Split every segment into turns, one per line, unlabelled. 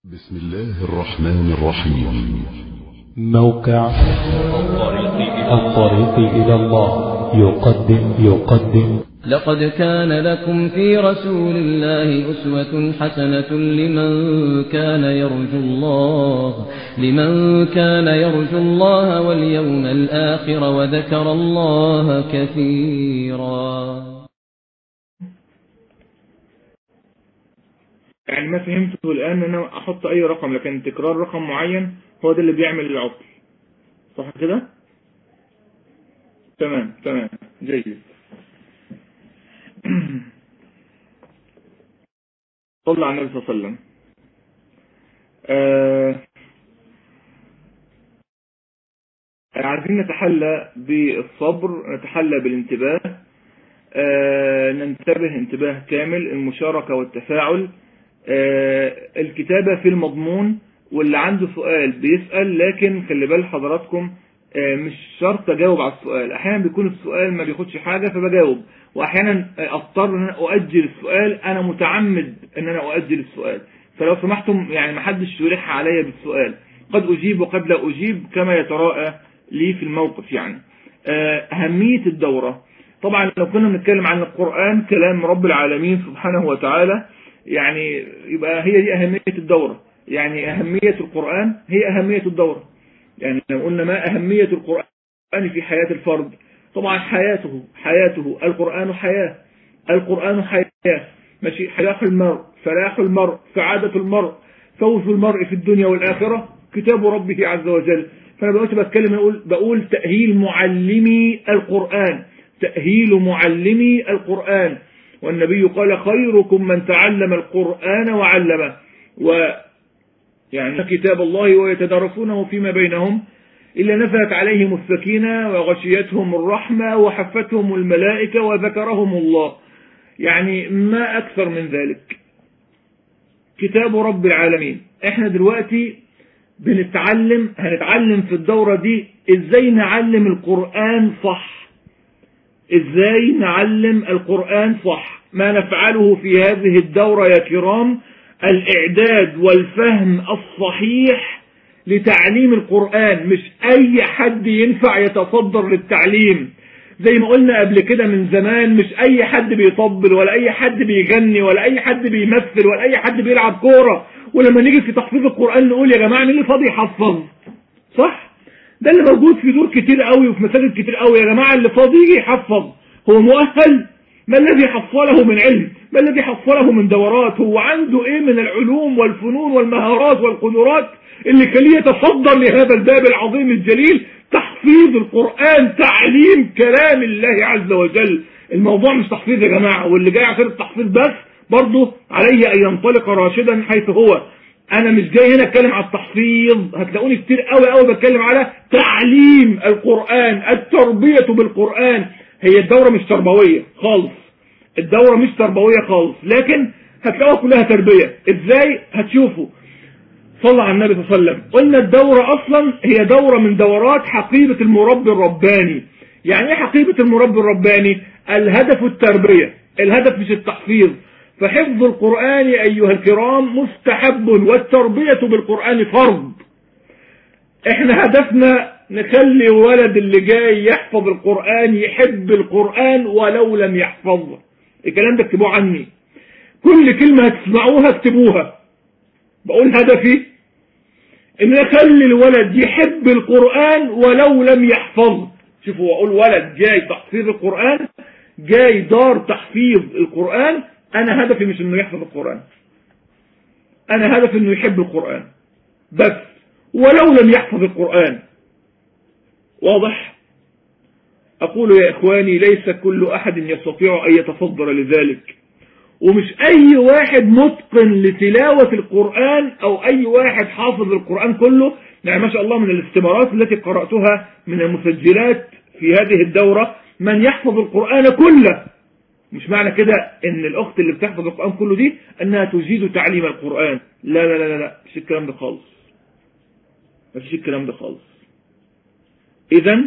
بسم الله الرحمن الرحيم
موقع الطريق إلى الله يقدم يقدم
لقد كان لكم في رسول الله أسوة حسنة لمن كان يرجو الله لمن كان يرجو الله واليوم الآخر وذكر الله كثيرا
يعني ما فهمته الآن ان انا احط اي رقم لكن تكرار رقم معين هو ده اللي بيعمل العطل صح كده تمام تمام جيد صلى على النبي صلى الله عليه وسلم آه عايزين نتحلى بالصبر نتحلى بالانتباه آه ننتبه انتباه كامل المشاركة والتفاعل آه الكتابة في المضمون واللي عنده سؤال بيسأل لكن خلي بال حضراتكم آه مش شرط اجاوب على السؤال احيانا بيكون السؤال ما بياخدش حاجة فبجاوب واحيانا اضطر ان انا اؤجل السؤال انا متعمد ان انا اؤجل السؤال فلو سمحتم يعني ما حدش يلح عليا بالسؤال قد اجيب وقد لا اجيب كما يتراءى لي في الموقف يعني آه اهمية الدورة طبعا لو كنا بنتكلم عن القرآن كلام رب العالمين سبحانه وتعالى يعني يبقى هي دي أهمية الدورة يعني أهمية القرآن هي أهمية الدورة يعني لو قلنا ما أهمية القرآن في حياة الفرد طبعا حياته حياته القرآن حياة القرآن حياة ماشي حياة المرء فلاح المرء سعادة المرء فوز المرء في الدنيا والآخرة كتاب ربه عز وجل فأنا دلوقتي بتكلم أقول بقول تأهيل معلمي القرآن تأهيل معلمي القرآن والنبي قال خيركم من تعلم القرآن وعلمه و يعني كتاب الله ويتدارسونه فيما بينهم إلا نزلت عليهم السكينة وغشيتهم الرحمة وحفتهم الملائكة وذكرهم الله يعني ما أكثر من ذلك كتاب رب العالمين احنا دلوقتي بنتعلم هنتعلم في الدورة دي ازاي نعلم القرآن صح ازاي نعلم القرآن صح ما نفعله في هذه الدورة يا كرام الاعداد والفهم الصحيح لتعليم القرآن مش اي حد ينفع يتصدر للتعليم زي ما قلنا قبل كده من زمان مش اي حد بيطبل ولا اي حد بيغني ولا اي حد بيمثل ولا اي حد بيلعب كورة ولما نيجي في تحفيظ القرآن نقول يا جماعة مين اللي فاضي يحفظ صح ده اللي موجود في دور كتير قوي وفي مساجد كتير قوي يا جماعة اللي فاضي يجي يحفظ هو مؤهل ما الذي حصله من علم ما الذي حصله من دورات هو عنده ايه من العلوم والفنون والمهارات والقدرات اللي كان يتصدر لهذا الباب العظيم الجليل تحفيظ القرآن تعليم كلام الله عز وجل الموضوع مش تحفيظ يا جماعة واللي جاي عشان التحفيظ بس برضه عليه ان ينطلق راشدا حيث هو انا مش جاي هنا اتكلم على التحفيظ هتلاقوني كتير قوي قوي بتكلم على تعليم القرآن التربية بالقرآن هي الدورة مش تربوية خالص الدورة مش تربوية خالص لكن هتلاقوها كلها تربية ازاي هتشوفوا صلى على النبي صلى الله عليه وسلم قلنا الدورة اصلا هي دورة من دورات حقيبة المربي الرباني يعني ايه حقيبة المربي الرباني الهدف التربية الهدف مش التحفيظ فحفظ القرآن ايها الكرام مستحب والتربية بالقرآن فرض احنا هدفنا نخلي ولد اللي جاي يحفظ القرآن يحب القرآن ولو لم يحفظه الكلام ده اكتبوه عني كل كلمة هتسمعوها اكتبوها بقول هدفي ان اخلي الولد يحب القرآن ولو لم يحفظه شوفوا اقول ولد جاي تحفيظ القرآن جاي دار تحفيظ القرآن انا هدفي مش انه يحفظ القرآن انا هدفي انه يحب القرآن بس ولو لم يحفظ القرآن واضح أقول يا إخواني ليس كل أحد يستطيع أن يتصدر لذلك ومش أي واحد متقن لتلاوة القرآن أو أي واحد حافظ القرآن كله يعني ما شاء الله من الاستمارات التي قرأتها من المسجلات في هذه الدورة من يحفظ القرآن كله مش معنى كده ان الاخت اللي بتحفظ القرآن كله دي انها تجيد تعليم القرآن لا لا لا لا مش الكلام ده خالص مفيش الكلام ده خالص اذا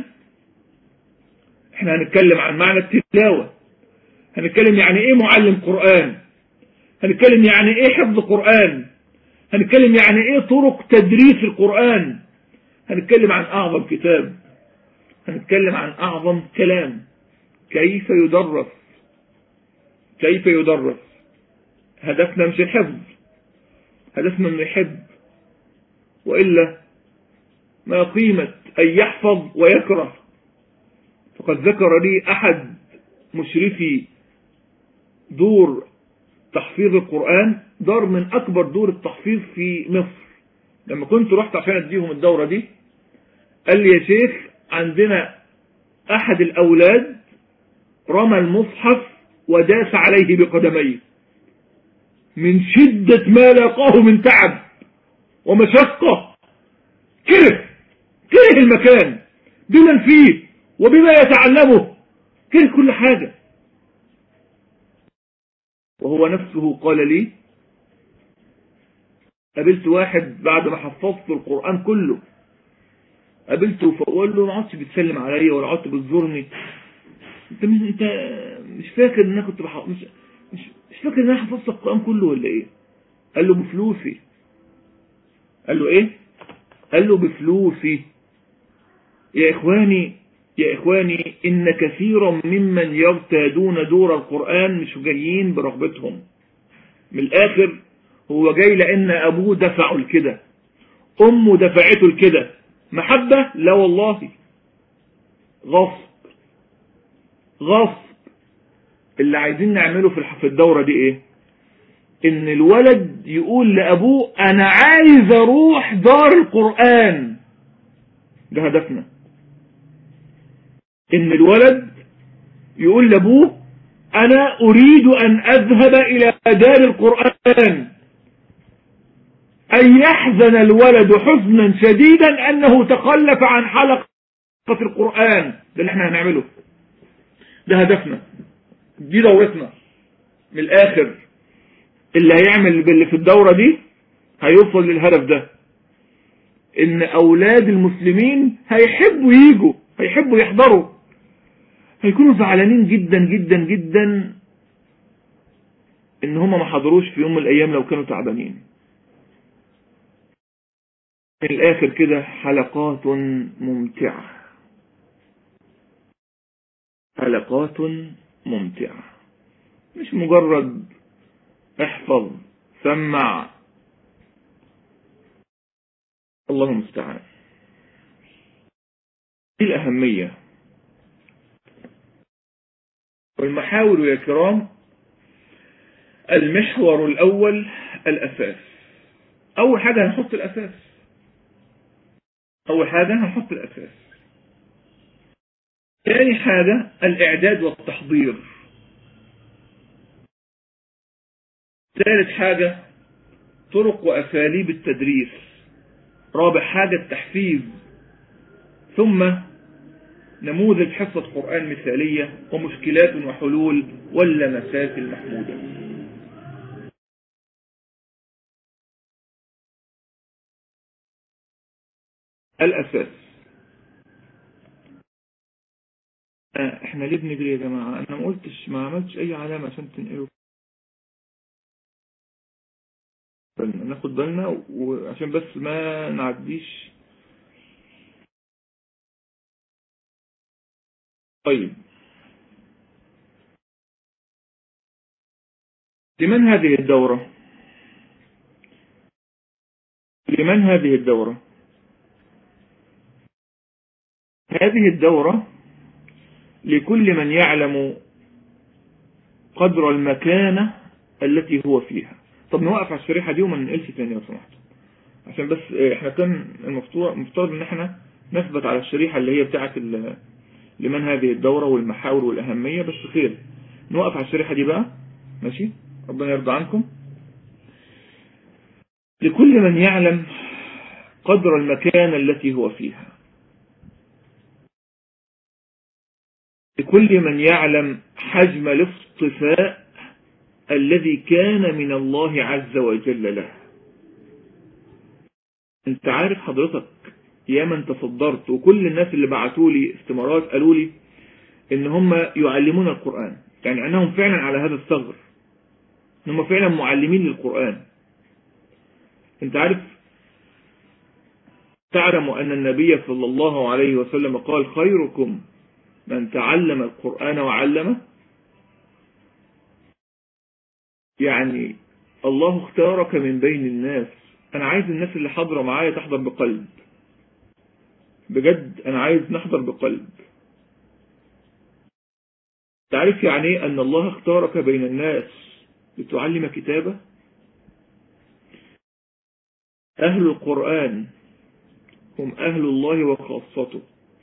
احنا هنتكلم عن معنى التلاوة هنتكلم يعني ايه معلم قرآن هنتكلم يعني ايه حفظ قرآن هنتكلم يعني ايه طرق تدريس القرآن هنتكلم عن اعظم كتاب هنتكلم عن اعظم كلام كيف يدرس كيف يدرس هدفنا مش الحفظ هدفنا انه يحب وإلا ما قيمة أن يحفظ ويكره فقد ذكر لي أحد مشرفي دور تحفيظ القرآن دار من أكبر دور التحفيظ في مصر لما كنت رحت عشان أديهم الدورة دي قال لي يا شيخ عندنا أحد الأولاد رمى المصحف وداس عليه بقدميه من شدة ما لاقاه من تعب ومشقة كره كره المكان بمن فيه وبما يتعلمه كره كل حاجة وهو نفسه قال لي قابلت واحد بعد ما حفظت القرآن كله قابلته فقول له ما عدتش بتسلم عليا ولا عدت بتزورني انت مش انت مش فاكر ان انا كنت بحفظ مش مش, مش فاكر ان انا حفظت القرآن كله ولا ايه قال له بفلوسي قال له ايه قال له بفلوسي يا اخواني يا اخواني ان كثيرا ممن يرتادون دور القرآن مش جايين برغبتهم من الاخر هو جاي لان ابوه دفعه لكده امه دفعته لكده محبة لا والله غصب غصب اللي عايزين نعمله في في الدورة دي ايه ان الولد يقول لابوه انا عايز اروح دار القرآن ده هدفنا ان الولد يقول لابوه انا اريد ان اذهب الى دار القرآن ان يحزن الولد حزنا شديدا انه تخلف عن حلقة القرآن ده اللي احنا هنعمله ده هدفنا دي دورتنا من الاخر اللي هيعمل باللي في الدورة دي هيوصل للهدف ده ان اولاد المسلمين هيحبوا يجوا هيحبوا يحضروا هيكونوا زعلانين جدا جدا جدا ان هم ما حضروش في يوم من الايام لو كانوا تعبانين من الاخر كده حلقات ممتعة حلقات ممتعة مش مجرد احفظ سمع الله المستعان دي الأهمية والمحاور يا كرام المحور الأول الأساس أول حاجة هنحط الأساس أول حاجة هنحط الأساس ثاني حاجة الإعداد والتحضير ثالث حاجة طرق وأساليب التدريس رابع حاجة التحفيز ثم نموذج حصة قرآن مثالية ومشكلات وحلول واللمسات المحمودة الأساس آه احنا ليه بنجري يا جماعة انا ما قلتش ما عملتش اي علامة عشان تنقلوا ناخد بالنا وعشان بس ما نعديش طيب لمن هذه الدورة لمن هذه الدورة هذه الدورة لكل من يعلم قدر المكانة التي هو فيها طب نوقف على الشريحة دي وما ننقلش تاني لو سمحت عشان بس احنا كان المفترض ان احنا نثبت على الشريحة اللي هي بتاعت لمن هذه الدورة والمحاور والأهمية بس خير نوقف على الشريحة دي بقى ماشي ربنا يرضى عنكم لكل من يعلم قدر المكان التي هو فيها لكل من يعلم حجم الاصطفاء الذي كان من الله عز وجل له انت عارف حضرتك يا من تصدرت وكل الناس اللي بعتوا لي استمارات قالوا لي ان هم يعلمون القرآن يعني انهم فعلا على هذا الثغر ان هم فعلا معلمين للقرآن انت عارف تعلم أن النبي صلى الله عليه وسلم قال خيركم من تعلم القرآن وعلمه يعني الله اختارك من بين الناس أنا عايز الناس اللي حاضرة معايا تحضر بقلب بجد أنا عايز نحضر بقلب تعرف يعني ايه أن الله اختارك بين الناس لتعلم كتابه أهل القرآن هم أهل الله وخاصته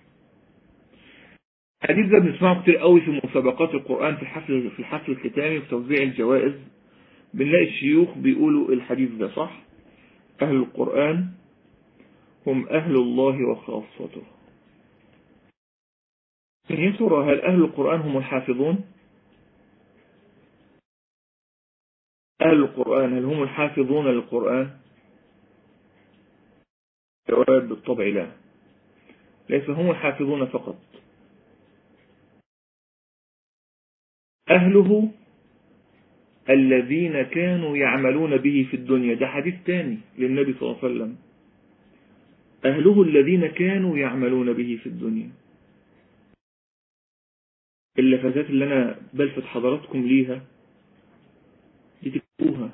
الحديث ده بنسمعه كتير قوي في مسابقات القرآن في الحفل في الحفل الختامي في توزيع الجوائز بنلاقي الشيوخ بيقولوا الحديث ده صح أهل القرآن هم أهل الله وخاصته يا ترى هل أهل القرآن هم الحافظون أهل القرآن هل هم الحافظون للقرآن جواب بالطبع لا ليس هم الحافظون فقط أهله الذين كانوا يعملون به في الدنيا ده حديث تاني للنبي صلى الله عليه وسلم أهله الذين كانوا يعملون به في الدنيا اللفظات اللي أنا بلفت حضراتكم ليها دي تكتبوها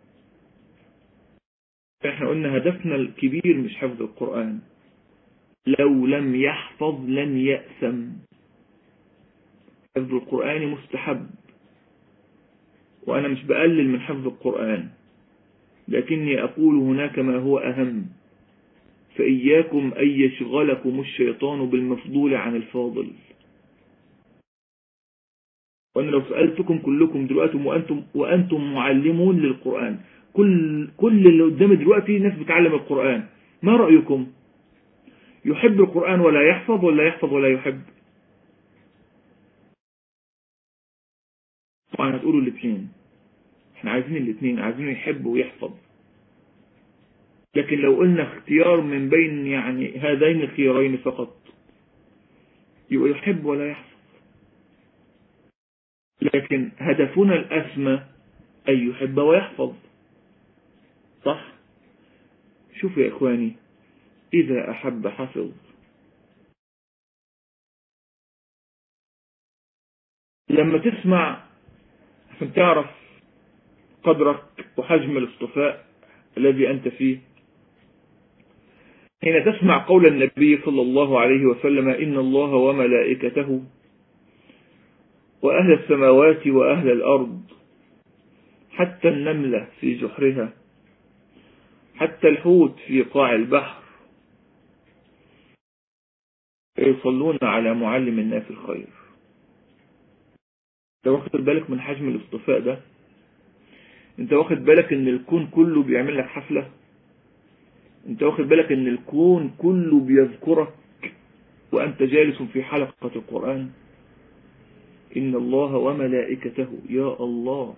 احنا قلنا هدفنا الكبير مش حفظ القرآن لو لم يحفظ لن يأسم حفظ القرآن مستحب وأنا مش بقلل من حفظ القرآن لكني أقول هناك ما هو أهم فإياكم أن يشغلكم الشيطان بالمفضول عن الفاضل وأنا لو سألتكم كلكم دلوقتي وأنتم, وأنتم معلمون للقرآن كل كل اللي قدامي دلوقتي ناس بتعلم القرآن ما رأيكم يحب القرآن ولا يحفظ ولا يحفظ ولا يحب طبعا هتقولوا الاثنين احنا عايزين الاثنين عايزينه يحب ويحفظ لكن لو قلنا اختيار من بين يعني هذين الخيارين فقط يبقى يحب ولا يحفظ لكن هدفنا الأسمى أن يحب ويحفظ صح شوف يا إخواني إذا أحب حفظ لما تسمع عشان تعرف قدرك وحجم الاصطفاء الذي أنت فيه حين تسمع قول النبي صلى الله عليه وسلم إن الله وملائكته وأهل السماوات وأهل الأرض حتى النملة في جحرها حتى الحوت في قاع البحر يصلون على معلم الناس الخير انت واخد بالك من حجم الاصطفاء ده انت واخد بالك ان الكون كله بيعمل لك حفلة انت واخد بالك ان الكون كله بيذكرك وانت جالس في حلقة القرآن إن الله وملائكته يا الله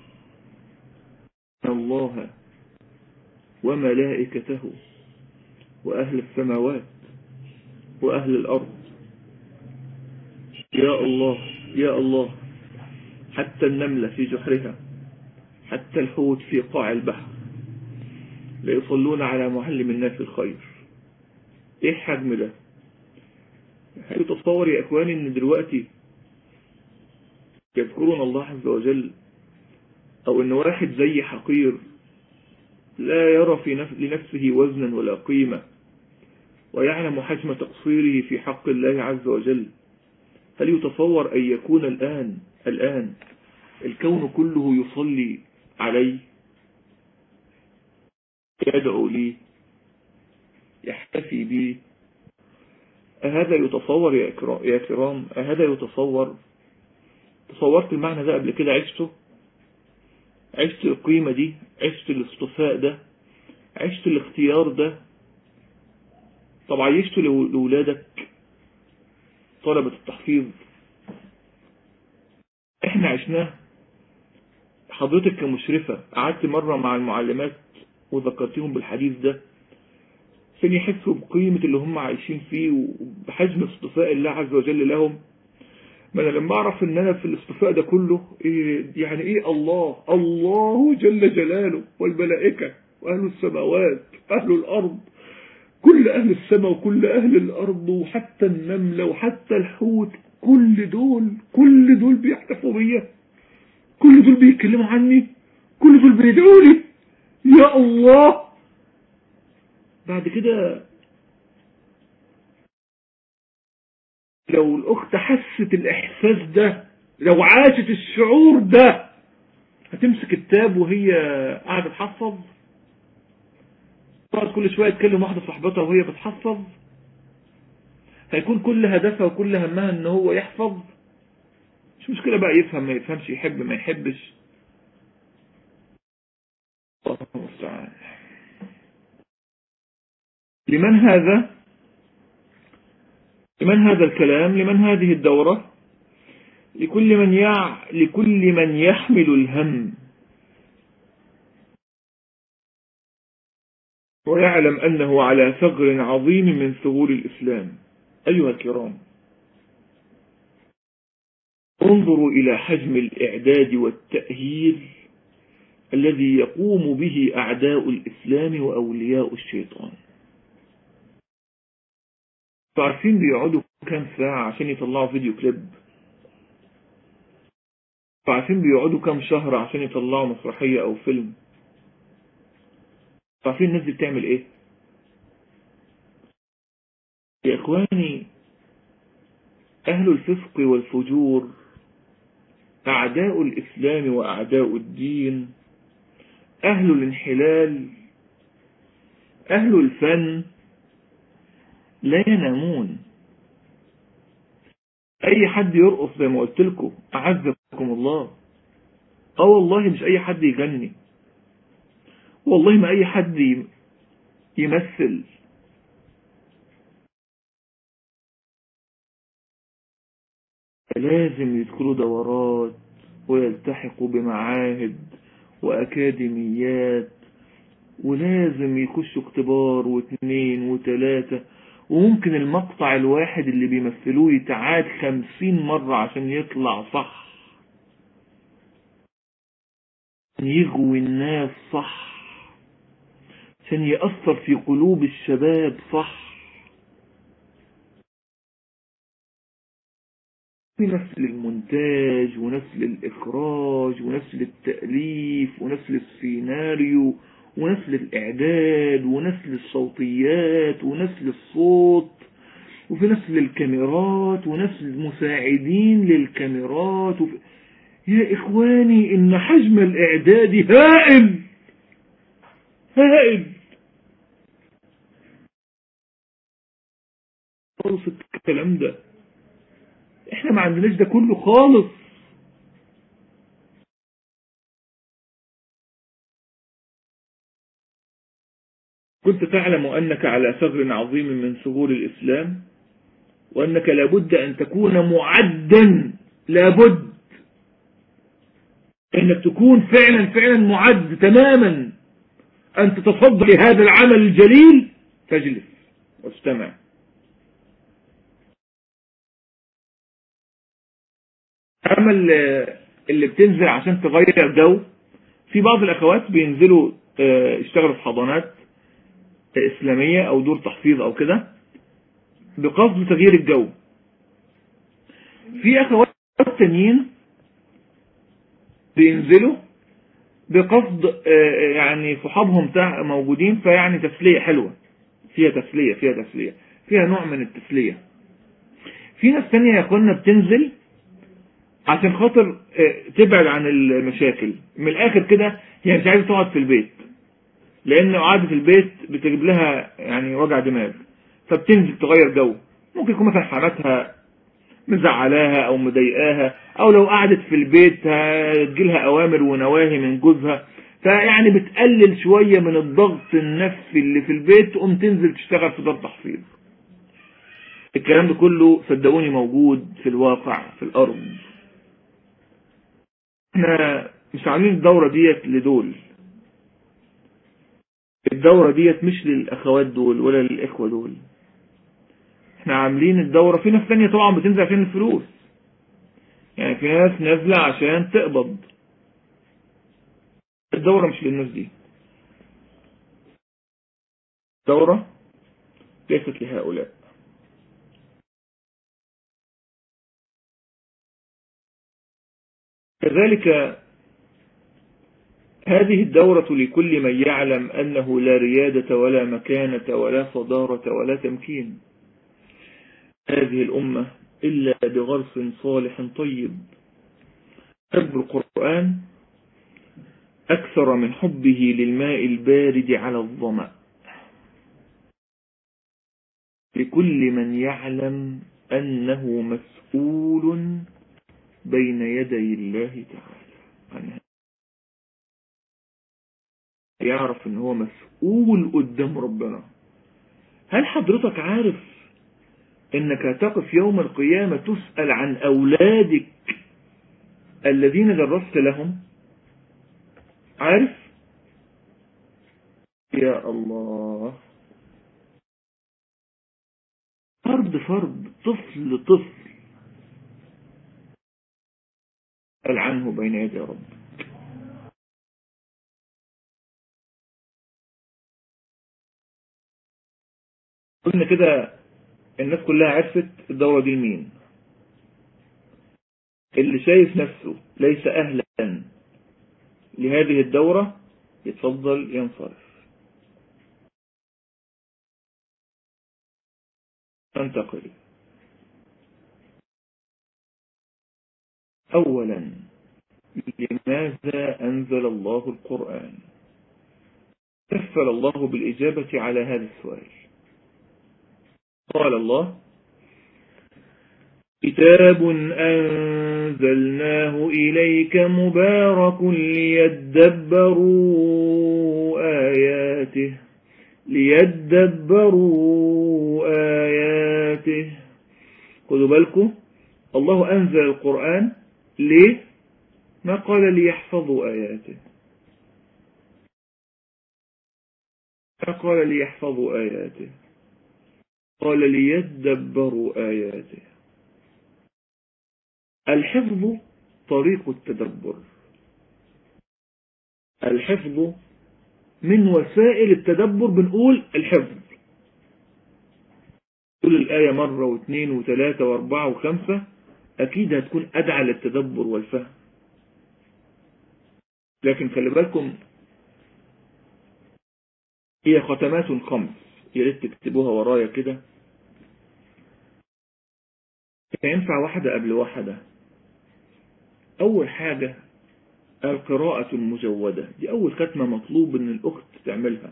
الله وملائكته وأهل السماوات وأهل الأرض يا الله يا الله حتى النملة في جحرها حتى الحوت في قاع البحر ليصلون على معلم الناس الخير ايه حجم ده هل تصور يا اخواني ان دلوقتي يذكرون الله عز وجل او ان واحد زي حقير لا يرى في نفس لنفسه وزنا ولا قيمة ويعلم حجم تقصيره في حق الله عز وجل هل يتصور أن يكون الآن الآن الكون كله يصلي عليه يدعو لي يحتفي بي أهذا يتصور يا كرام أهذا يتصور تصورت المعنى ده قبل كده عشته عشت القيمة دي عشت الاصطفاء ده عشت الاختيار ده طب عيشته لأولادك طلبة التحفيظ احنا عشناه حضرتك كمشرفة قعدت مرة مع المعلمات وذكرتهم بالحديث ده عشان يحسوا بقيمة اللي هم عايشين فيه وبحجم اصطفاء الله عز وجل لهم ما انا لما اعرف ان انا في الاصطفاء ده كله إيه يعني ايه الله الله جل جلاله والملائكة وأهل السماوات أهل الأرض كل أهل السماء وكل أهل الأرض وحتى النملة وحتى الحوت كل دول كل دول بيحتفوا بيا كل دول بيتكلموا عني كل دول بيدعوا لي يا الله بعد كده لو الأخت حست الإحساس ده لو عاشت الشعور ده هتمسك التاب وهي قاعدة تحفظ تقعد كل شوية تكلم واحدة صاحبتها وهي بتحفظ هيكون كل هدفها وكل همها ان هو يحفظ مش مشكلة بقى يفهم ما يفهمش يحب ما يحبش الله المستعان لمن هذا لمن هذا الكلام لمن هذه الدورة لكل من يع لكل من يحمل الهم ويعلم أنه على ثغر عظيم من ثغور الإسلام أيها الكرام انظروا إلى حجم الإعداد والتأهيل الذي يقوم به أعداء الإسلام وأولياء الشيطان تعرفين بيقعدوا كام ساعة عشان يطلعوا فيديو كليب تعرفين بيقعدوا كام شهر عشان يطلعوا مسرحية أو فيلم تعرفين الناس دي بتعمل ايه يا اخواني اهل الفسق والفجور اعداء الاسلام واعداء الدين اهل الانحلال اهل الفن لا ينامون اي حد يرقص زي ما قلت لكم اعزكم الله اه والله مش اي حد يغني والله ما اي حد يمثل لازم يدخلوا دورات ويلتحقوا بمعاهد واكاديميات ولازم يخشوا اختبار واثنين وثلاثة وممكن المقطع الواحد اللي بيمثلوه يتعاد خمسين مرة عشان يطلع صح يغوي الناس صح عشان يأثر في قلوب الشباب صح في نسل المونتاج ونسل الإخراج ونسل التأليف ونسل السيناريو ونسل الإعداد ونسل الصوتيات ونسل الصوت وفي نسل الكاميرات ونسل مساعدين للكاميرات وفي... يا إخواني إن حجم الإعداد هائل هائل خالص الكلام ده احنا ما عندناش ده كله خالص كنت تعلم أنك على ثغر عظيم من ثغور الإسلام وأنك لابد أن تكون معدا لابد أنك تكون فعلا فعلا معد تماما أن تتصدى لهذا العمل الجليل تجلس واستمع عمل اللي بتنزل عشان تغير جو في بعض الأخوات بينزلوا يشتغلوا في حضانات إسلامية أو دور تحفيظ أو كده بقصد تغيير الجو في أخوات تانيين بينزلوا بقصد يعني صحابهم موجودين فيعني تسلية حلوة فيها تسلية فيها تسلية فيها نوع من التسلية في ناس تانية يا اخوانا بتنزل عشان خاطر تبعد عن المشاكل من الاخر كده هي مش عايزة تقعد في البيت لان قعدة البيت بتجيب لها يعني وجع دماغ فبتنزل تغير جو ممكن يكون مثلا حماتها مزعلاها او مضايقاها او لو قعدت في البيت هتجيلها اوامر ونواهي من جوزها فيعني بتقلل شوية من الضغط النفسي اللي في البيت تقوم تنزل تشتغل في دار تحفيظ الكلام ده كله صدقوني موجود في الواقع في الارض احنا مش عاملين الدورة ديت لدول الدورة ديت مش للاخوات دول ولا للاخوة دول احنا عاملين الدورة في ناس تانية طبعا بتنزل عشان الفلوس يعني في ناس نازلة عشان تقبض الدورة مش للناس دي دورة ليست لهؤلاء كذلك هذه الدورة لكل من يعلم أنه لا ريادة ولا مكانة ولا صدارة ولا تمكين هذه الأمة إلا بغرس صالح طيب حب القرآن أكثر من حبه للماء البارد على الظمأ لكل من يعلم أنه مسؤول بين يدي الله تعالى عنها يعرف ان هو مسؤول قدام ربنا هل حضرتك عارف انك هتقف يوم القيامة تسأل عن اولادك الذين درست لهم عارف يا الله فرد فرد طفل طفل سأل عنه بين يدي رب قلنا كده الناس كلها عرفت الدورة دي لمين اللي شايف نفسه ليس أهلا لهذه الدورة يتفضل ينصرف انتقل أولا لماذا أنزل الله القرآن كفل الله بالإجابة على هذا السؤال قال الله كتاب أنزلناه إليك مبارك ليدبروا آياته ليدبروا آياته خذوا بالكم الله أنزل القرآن ليه ما قال ليحفظوا آياته ما قال ليحفظوا آياته قال ليدبروا آياته الحفظ طريق التدبر الحفظ من وسائل التدبر بنقول الحفظ تقول الآية مرة واثنين وثلاثة واربعة وخمسة أكيد هتكون أدعى للتدبر والفهم لكن خلي بالكم هي ختمات خمس يا ريت تكتبوها ورايا كده ينفع واحدة قبل واحدة أول حاجة القراءة المجودة دي أول ختمة مطلوب إن الأخت تعملها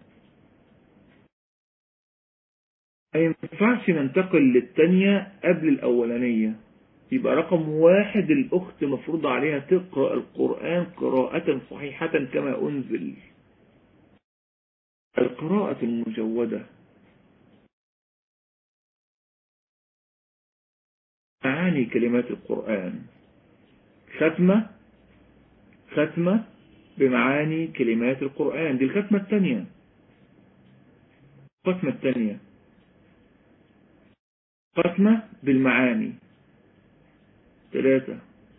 ما ينفعش ننتقل للتانية قبل الأولانية يبقى رقم واحد الأخت مفروض عليها تقرأ القرآن قراءة صحيحة كما أنزل القراءة المجودة معاني كلمات القرآن ختمة ختمة بمعاني كلمات القرآن دي الختمة الثانية الختمة الثانية ختمة بالمعاني ثلاثة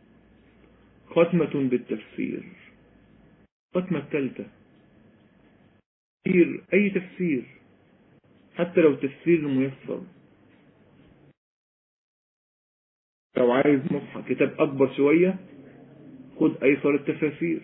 ختمة بالتفسير ختمة الثالثة تفسير أي تفسير حتى لو تفسير ميسر لو عايز مصحف كتاب أكبر شوية خد أيسر التفاسير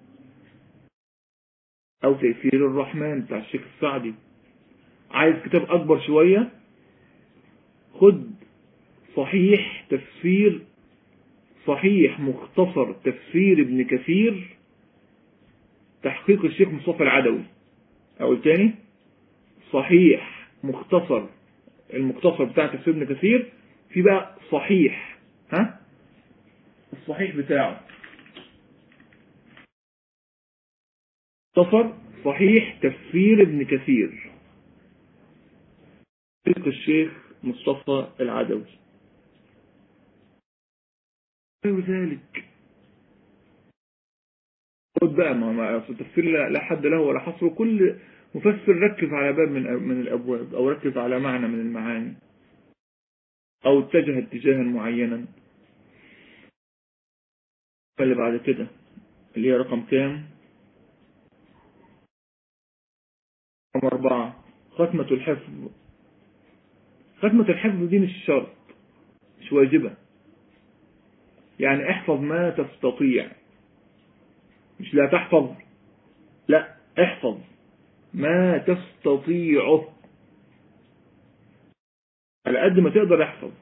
أو تيسير الرحمن بتاع الشيخ السعدي عايز كتاب أكبر شوية خد صحيح تفسير صحيح مختصر تفسير ابن كثير تحقيق الشيخ مصطفى العدوي أو الثاني صحيح مختصر المختصر بتاع تفسير ابن كثير في بقى صحيح ها الصحيح بتاعه مختصر صحيح تفسير ابن كثير تحقيق الشيخ مصطفى العدوي غير ذلك خد بقى ما ما التفسير لا, لا حد له ولا حصر كل مفسر ركز على باب من من الابواب او ركز على معنى من المعاني او اتجه اتجاها معينا اللي بعد كده اللي هي رقم كام رقم أربعة ختمة الحفظ ختمة الحفظ دي مش شرط مش واجبة يعني احفظ ما تستطيع مش لا تحفظ لا احفظ ما تستطيعه على قد ما تقدر احفظ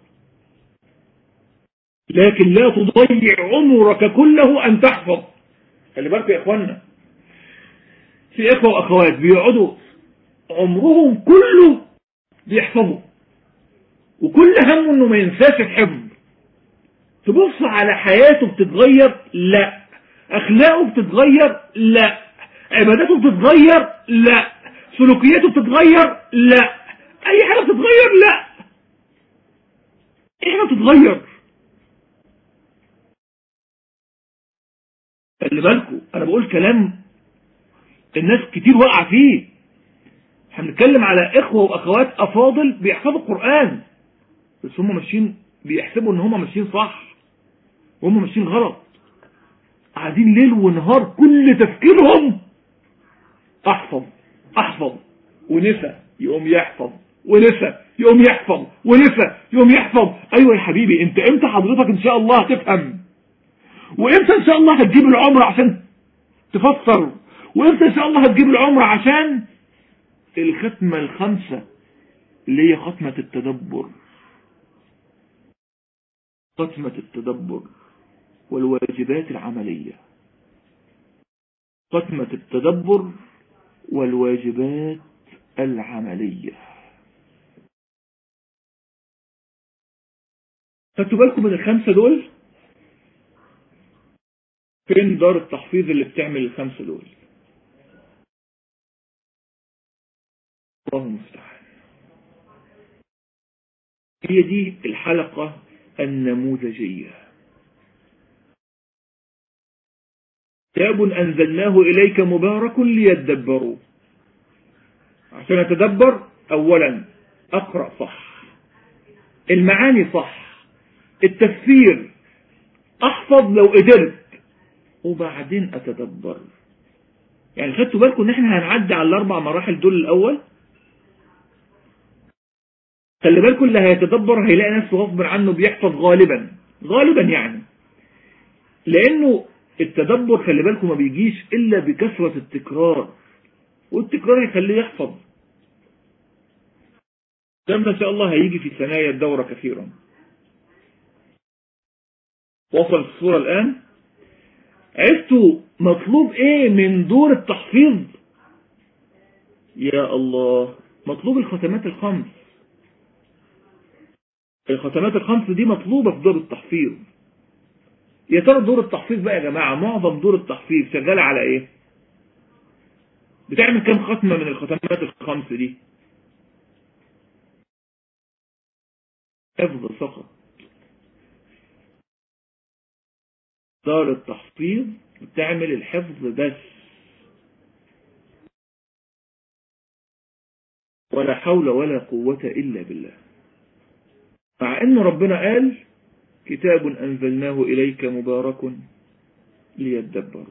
لكن لا تضيع عمرك كله أن تحفظ خلي بالك يا إخوانا في إخوة وأخوات بيقعدوا عمرهم كله بيحفظوا وكل همه انه ما ينساش الحفظ تبص على حياته بتتغير لا اخلاقه بتتغير لا عباداته بتتغير لا سلوكياته بتتغير لا اي حاجة بتتغير لا ايه حاجة بتتغير خلي بالكم انا بقول كلام الناس كتير وقع فيه احنا بنتكلم على اخوة واخوات افاضل بيحفظوا القرآن بس هم ماشيين بيحسبوا ان هم ماشيين صح وهم ماشيين غلط قاعدين ليل ونهار كل تفكيرهم احفظ احفظ ونسى يقوم يحفظ ونسى يقوم يحفظ ونسى يقوم يحفظ ايوه يا حبيبي انت امتى حضرتك ان شاء الله هتفهم وامتى ان شاء الله هتجيب العمر عشان تفسر وامتى ان شاء الله هتجيب العمر عشان الختمة الخمسة اللي هي ختمة التدبر ختمة التدبر والواجبات العملية ختمة التدبر والواجبات العملية خدتوا بالكم من الخمسة دول فين دار التحفيظ اللي بتعمل الخمسة دول الله المستعان هي دي الحلقة النموذجية كتاب أنزلناه إليك مبارك ليتدبروا عشان أتدبر أولا أقرأ صح المعاني صح التفسير أحفظ لو قدرت وبعدين أتدبر يعني خدتوا بالكم ان احنا هنعدي على الاربع مراحل دول الاول خلي بالكم اللي هيتدبر هيلاقي نفسه غصب عنه بيحفظ غالبا غالبا يعني لانه التدبر خلي بالكم ما بيجيش الا بكثرة التكرار والتكرار يخليه يحفظ ده ان شاء الله هيجي في ثنايا الدورة كثيرا وصل الصورة الآن عرفتوا مطلوب ايه من دور التحفيظ يا الله مطلوب الختمات الخمس الختمات الخمس دي مطلوبة في دور التحفيظ يا ترى دور التحفيظ بقى يا جماعة معظم دور التحفيظ شغال على ايه بتعمل كام ختمة من الختمات الخمس دي حفظ فقط دار التحفيظ بتعمل الحفظ بس ولا حول ولا قوة إلا بالله مع أن ربنا قال كتاب أنزلناه إليك مبارك ليتدبروا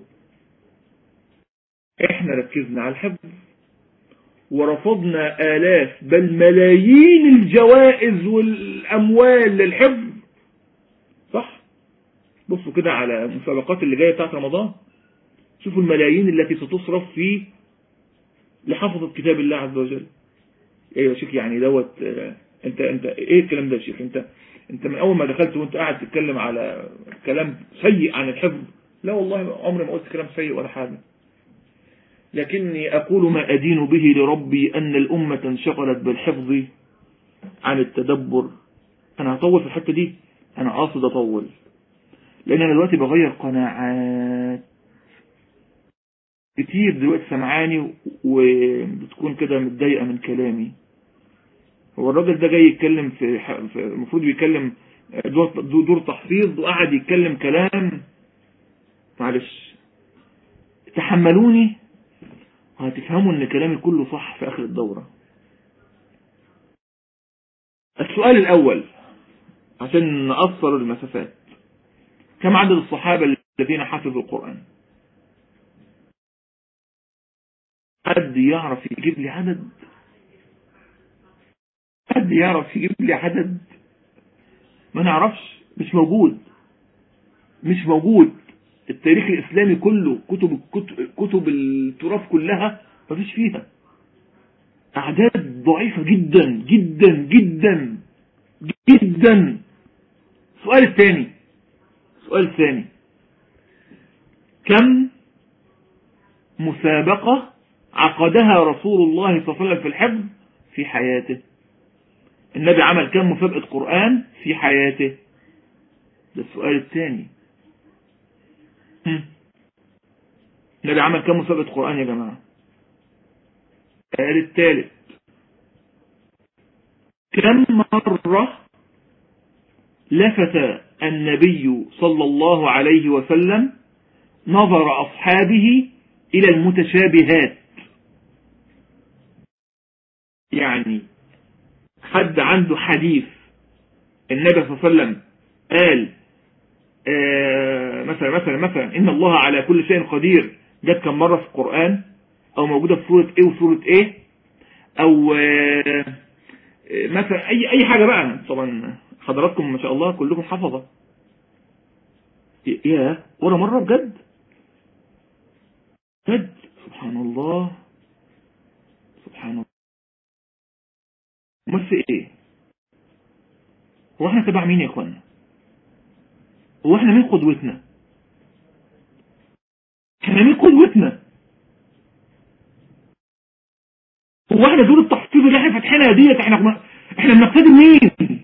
احنا ركزنا على الحفظ ورفضنا آلاف بل ملايين الجوائز والأموال للحفظ صح بصوا كده على المسابقات اللي جاية بتاعت رمضان شوفوا الملايين التي ستصرف في لحفظة كتاب الله عز وجل ايوه يا شيخ يعني دوت انت انت ايه الكلام ده يا شيخ انت انت من اول ما دخلت وانت قاعد تتكلم على كلام سيء عن الحفظ لا والله عمري ما قلت كلام سيء ولا حاجة لكني أقول ما أدين به لربي أن الأمة انشغلت بالحفظ عن التدبر أنا هطول في الحتة دي أنا قاصد أطول لأن أنا دلوقتي بغير قناعات كتير دلوقتي سمعاني وبتكون كده متضايقة من كلامي هو الراجل ده جاي يتكلم في المفروض بيتكلم دور, دور تحفيظ وقعد يتكلم كلام معلش تحملوني وهتفهموا ان كلامي كله صح في اخر الدورة السؤال الاول عشان نقصر المسافات كم عدد الصحابة الذين حفظوا القرآن حد يعرف يجيب لي عدد حد يعرف يجيب لي عدد ما نعرفش مش موجود مش موجود التاريخ الإسلامي كله كتب كتب, كتب التراث كلها مفيش فيها أعداد ضعيفة جدا جدا جدا جدا السؤال الثاني السؤال الثاني كم مسابقة عقدها رسول الله صلى الله عليه وسلم في الحفظ في حياته النبي عمل كم مسابقة قرآن في حياته ده السؤال الثاني النبي عمل كم مسابقة قرآن يا جماعة السؤال الثالث كم مرة لفت النبي صلى الله عليه وسلم نظر أصحابه إلى المتشابهات يعني حد عنده حديث النبي صلى الله عليه وسلم قال آه مثلا مثلا مثلا إن الله على كل شيء قدير جت كم مرة في القرآن أو موجودة في سورة إيه وسورة إيه أو آه مثلا أي أي حاجة بقى طبعا حضراتكم ما شاء الله كلكم حفظة يا ولا مرة بجد بجد سبحان الله سبحان الله بس ايه هو احنا تبع مين يا اخوانا هو احنا مين قدوتنا احنا مين قدوتنا هو احنا دول التحفيظ اللي احنا فاتحينها ديت احنا احنا بنقتدي مين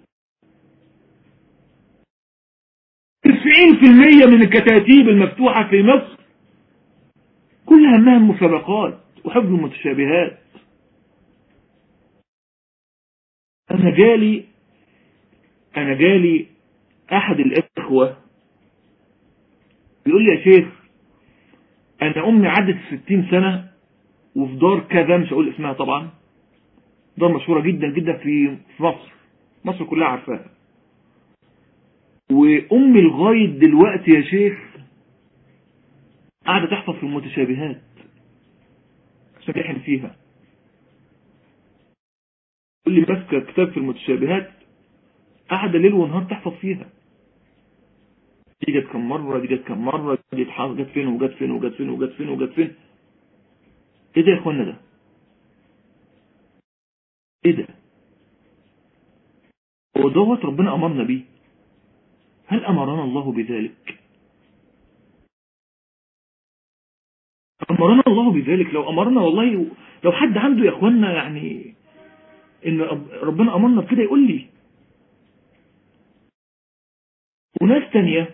90% من الكتاتيب المفتوحة في مصر كل همها مسابقات وحفظ المتشابهات أنا جالي أنا جالي أحد الإخوة بيقول لي يا شيخ أنا أمي عدت الستين سنة وفي دار كذا مش هقول اسمها طبعا دار مشهورة جدا جدا في مصر مصر كلها عارفاها وأمي لغاية دلوقتي يا شيخ قاعدة تحفظ في المتشابهات عشان تحن فيها تقول لي ماسكة كتاب في المتشابهات قاعدة ليل ونهار تحفظ فيها دي جت كم مرة دي جت كم مرة دي جت فين وجت فين وجت فين وجت فين وجت فين ايه ده يا اخوانا ده ايه ده هو دوت ربنا امرنا بيه هل امرنا الله بذلك امرنا الله بذلك لو امرنا والله لو حد عنده يا اخوانا يعني ان ربنا امرنا بكده يقول لي وناس تانية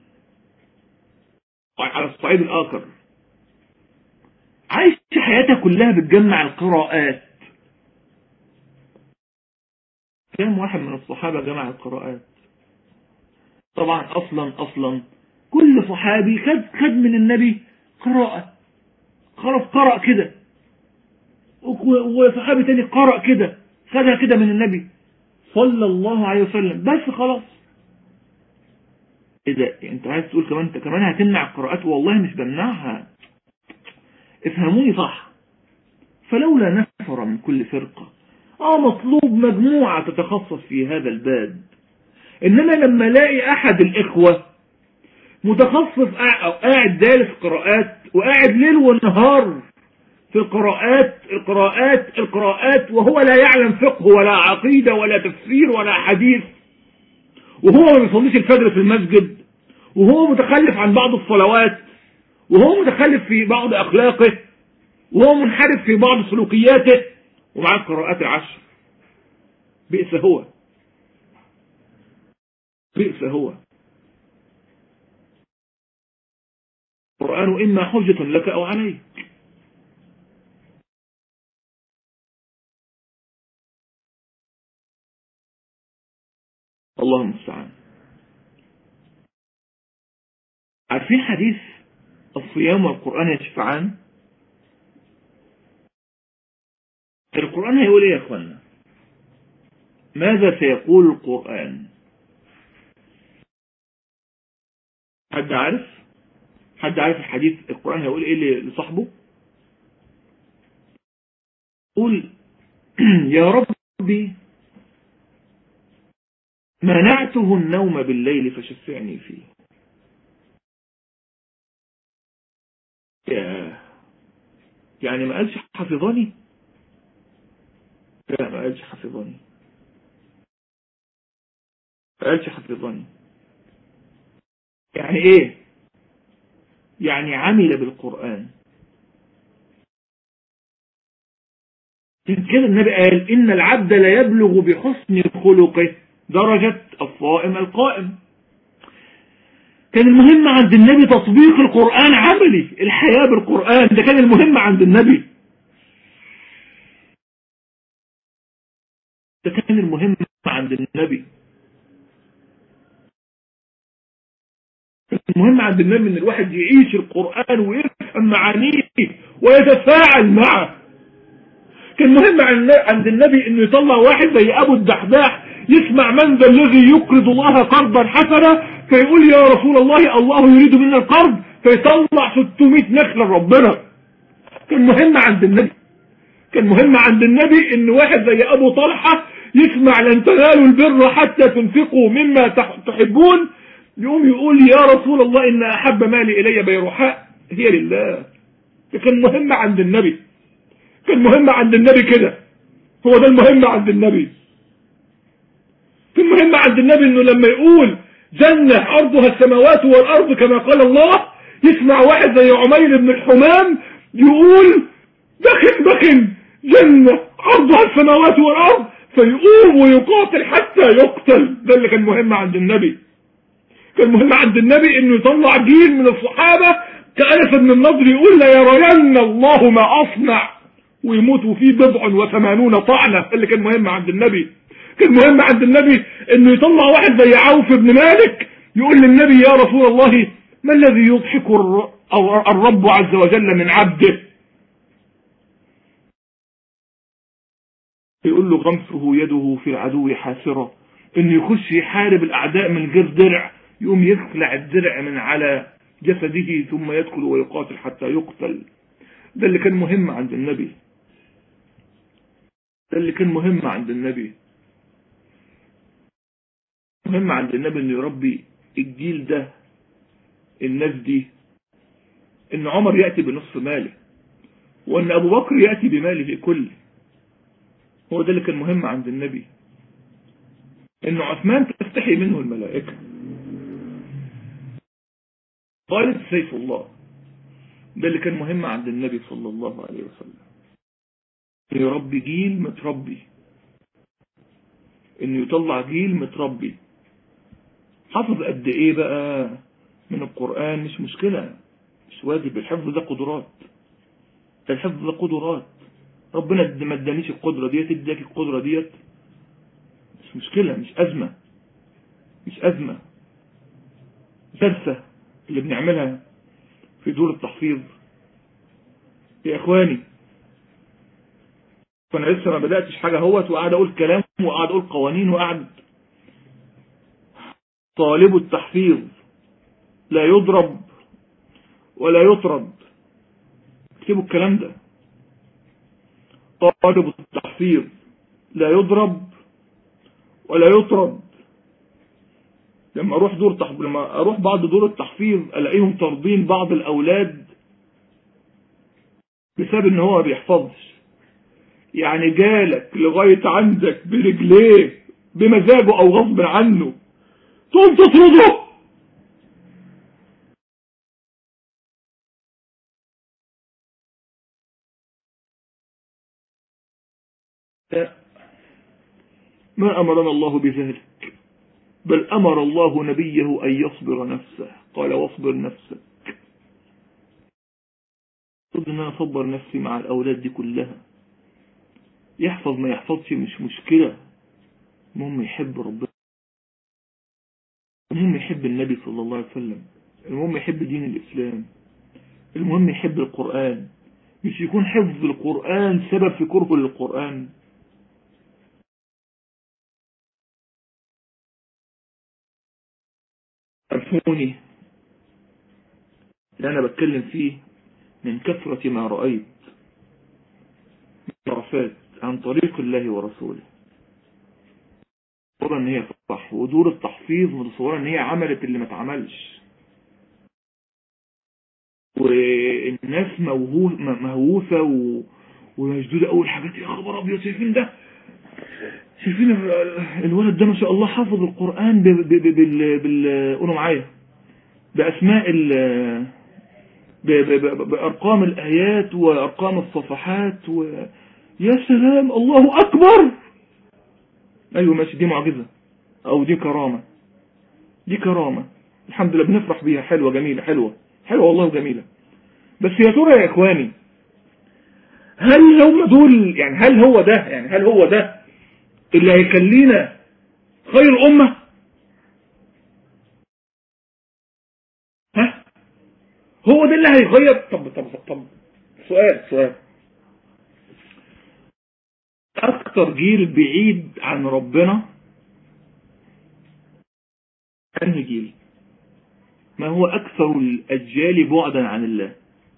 على الصعيد الاخر عايش حياتها كلها بتجمع القراءات كم واحد من الصحابة جمع القراءات طبعا اصلا اصلا كل صحابي خد خد من النبي قراءة خلاص قرأ كده وصحابي تاني قرأ كده خدها كده من النبي صلى الله عليه وسلم بس خلاص ايه ده انت عايز تقول كمان انت كمان هتمنع القراءات والله مش بمنعها افهموني صح فلولا نفر من كل فرقة اه مطلوب مجموعة تتخصص في هذا الباب انما لما الاقي احد الاخوة متخصص او قاعد دارس قراءات وقاعد ليل ونهار في القراءات القراءات القراءات وهو لا يعلم فقه ولا عقيدة ولا تفسير ولا حديث وهو ما بيصليش الفجر في المسجد وهو متخلف عن بعض الصلوات وهو متخلف في بعض أخلاقه وهو منحرف في بعض سلوكياته ومعاه القراءات العشر بئس هو بئس هو القرآن إما حجة لك أو عليك الله المستعان عارفين حديث الصيام والقرآن يشفعان القرآن هيقول ايه يا اخوانا ماذا سيقول القرآن حد عارف حد عارف الحديث القرآن هيقول ايه لصاحبه قول يا رب ربي منعته النوم بالليل فشفعني فيه يا يعني ما قالش حفظني لا ما قالش حفظني ما قالش حفظني يعني ايه يعني عمل بالقرآن كده النبي قال إن العبد لا يبلغ بحسن خلقه درجة الصائم القائم كان المهم عند النبي تطبيق القرآن عملي الحياة بالقرآن ده كان المهم عند النبي ده كان المهم عند النبي المهم عند النبي ان الواحد يعيش القرآن ويفهم معانيه ويتفاعل معه كان مهم عند النبي انه يطلع واحد زي ابو الدحداح يسمع من ذا الذي يقرض الله قرضا حسنا فيقول يا رسول الله الله يريد منا القرض فيطلع 600 نخلة ربنا كان مهم عند النبي كان مهم عند النبي ان واحد زي ابو طلحة يسمع لن تنالوا البر حتى تنفقوا مما تحبون يقوم يقول يا رسول الله ان احب مالي الي بيروحاء هي لله كان مهم عند النبي كان مهم عند النبي كده هو ده المهم عند النبي كان مهم عند النبي انه لما يقول جنة ارضها السماوات والارض كما قال الله يسمع واحد زي عمير بن الحمام يقول بخن بخن جنة ارضها السماوات والارض فيقوم ويقاتل حتى يقتل ده اللي كان مهم عند النبي كان مهم عند النبي انه يطلع جيل من الصحابة كأنس بن النضر يقول لا يرين الله ما اصنع ويموت فيه بضع وثمانون طعنة اللي كان مهم عند النبي كان مهم عند النبي انه يطلع واحد زي عوف بن مالك يقول للنبي يا رسول الله ما الذي يضحك الرب عز وجل من عبده يقول له غمسه يده في العدو حاسرة انه يخش يحارب الاعداء من غير درع يقوم يخلع الدرع من على جسده ثم يدخل ويقاتل حتى يقتل ده اللي كان مهم عند النبي ده اللي كان مهم عند النبي مهم عند النبي انه يربي الجيل ده الناس دي ان عمر يأتي بنصف ماله وان ابو بكر يأتي بماله كله هو ده اللي كان مهم عند النبي ان عثمان تستحي منه الملائكة خالد سيف الله ده اللي كان مهم عند النبي صلى الله عليه وسلم يربي جيل متربي انه يطلع جيل متربي حفظ قد ايه بقى من القرآن مش مشكلة مش واجب الحفظ ده قدرات الحفظ ده قدرات ربنا ما ادانيش القدرة ديت اداك القدرة ديت مش مشكلة مش أزمة مش أزمة جلسة اللي بنعملها في دور التحفيظ يا إخواني فأنا لسه ما بدأتش حاجة هوت وقاعد أقول كلام وقاعد أقول قوانين وقاعد طالب التحفيظ لا يضرب ولا يطرد اكتبوا الكلام ده طالب التحفيظ لا يضرب ولا يطرد لما اروح دور تحفيظ لما اروح بعض دور التحفيظ الاقيهم طاردين بعض الاولاد بسبب ان هو ما بيحفظش يعني جالك لغاية عندك برجليه بمزاجه او غصب عنه تقوم تطرده ما أمرنا الله بذلك بل أمر الله نبيه أن يصبر نفسه قال واصبر نفسك قلت أن أنا أصبر نفسي مع الأولاد دي كلها يحفظ ما يحفظش مش مشكلة المهم يحب ربنا المهم يحب النبي صلى الله عليه وسلم المهم يحب دين الإسلام المهم يحب القرآن مش يكون حفظ القرآن سبب في كره للقرآن أفهموني اللي أنا بتكلم فيه من كثرة ما رأيت عرفات عن طريق الله ورسوله متصورة ان هي صح ودور التحفيظ متصورة ان هي عملت اللي ما اتعملش والناس موهو- م- مهووسة و... ومشدودة اول حاجات يا خبر ابيض شايفين ده شايفين ال- ال- الولد ده ما شاء الله حافظ القرآن ب... ب... ب... بال... بال... قولوا معايا بأسماء ال... ب... ب... ب... بأرقام الآيات وأرقام الصفحات و... يا سلام الله أكبر أيوة ماشي دي معجزة أو دي كرامة دي كرامة الحمد لله بنفرح بيها حلوة جميلة حلوة حلوة والله جميلة بس يا ترى يا إخواني هل هم دول يعني هل هو ده يعني هل هو ده اللي هيخلينا خير أمة ها هو ده اللي هيغير طب طب طب سؤال سؤال اكتر جيل بعيد عن ربنا انهي جيل ما هو اكثر الاجيال بعدا عن الله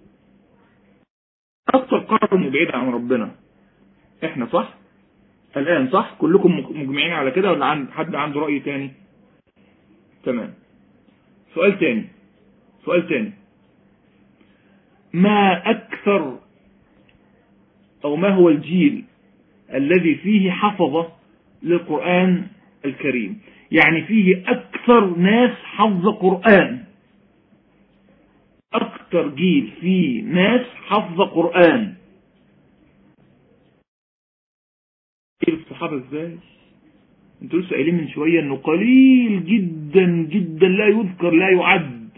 اكثر قرن بعيد عن ربنا احنا صح الان صح كلكم مجمعين على كده ولا عند حد عنده رأي تاني تمام سؤال تاني سؤال تاني ما اكثر او ما هو الجيل الذي فيه حفظ للقرآن الكريم يعني فيه أكثر ناس حفظ قرآن أكثر جيل فيه ناس حفظ قرآن إيه الصحابة إزاي انتوا لسه قايلين من شوية انه قليل جدا جدا لا يذكر لا يعد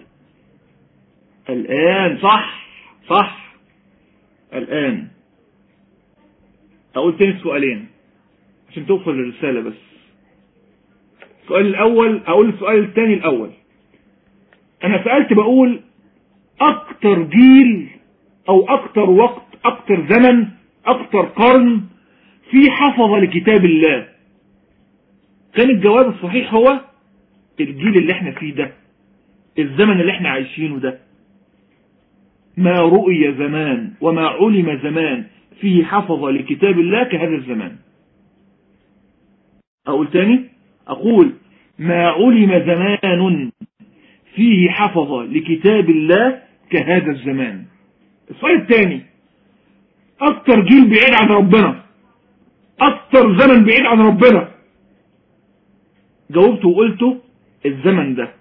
الآن صح صح الآن اقول تاني سؤالين عشان توصل للرسالة بس السؤال الاول اقول السؤال الثاني الاول انا سألت بقول اكتر جيل او اكتر وقت اكتر زمن اكتر قرن في حفظ لكتاب الله كان الجواب الصحيح هو الجيل اللي احنا فيه ده الزمن اللي احنا عايشينه ده ما رؤي زمان وما علم زمان فيه حفظ لكتاب الله كهذا الزمان أقول تاني أقول ما علم زمان فيه حفظ لكتاب الله كهذا الزمان السؤال الثاني أكتر جيل بعيد عن ربنا أكتر زمن بعيد عن ربنا جاوبت وقلته الزمن ده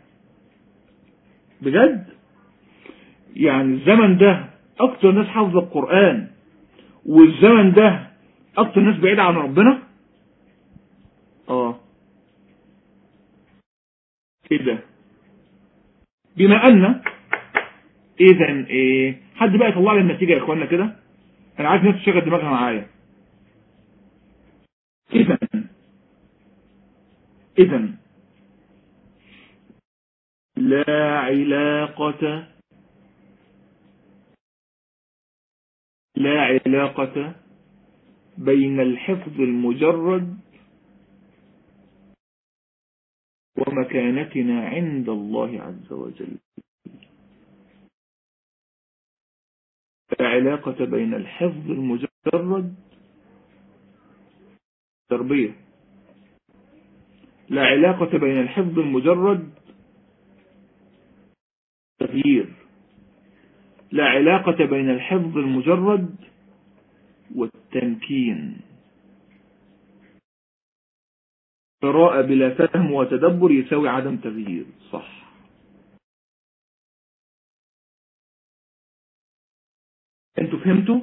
بجد يعني الزمن ده أكتر ناس حافظة القرآن والزمن ده اكتر ناس بعيدة عن ربنا اه ايه ده بما ان اذا ايه حد بقى يطلع لي النتيجة يا اخوانا كده انا عايز ناس تشغل دماغها معايا اذا اذا لا علاقة لا علاقة بين الحفظ المجرد ومكانتنا عند الله عز وجل لا علاقة بين الحفظ المجرد تربية لا علاقة بين الحفظ المجرد تغيير لا علاقة بين الحفظ المجرد والتمكين قراءة بلا فهم وتدبر يساوي عدم تغيير صح انتوا فهمتوا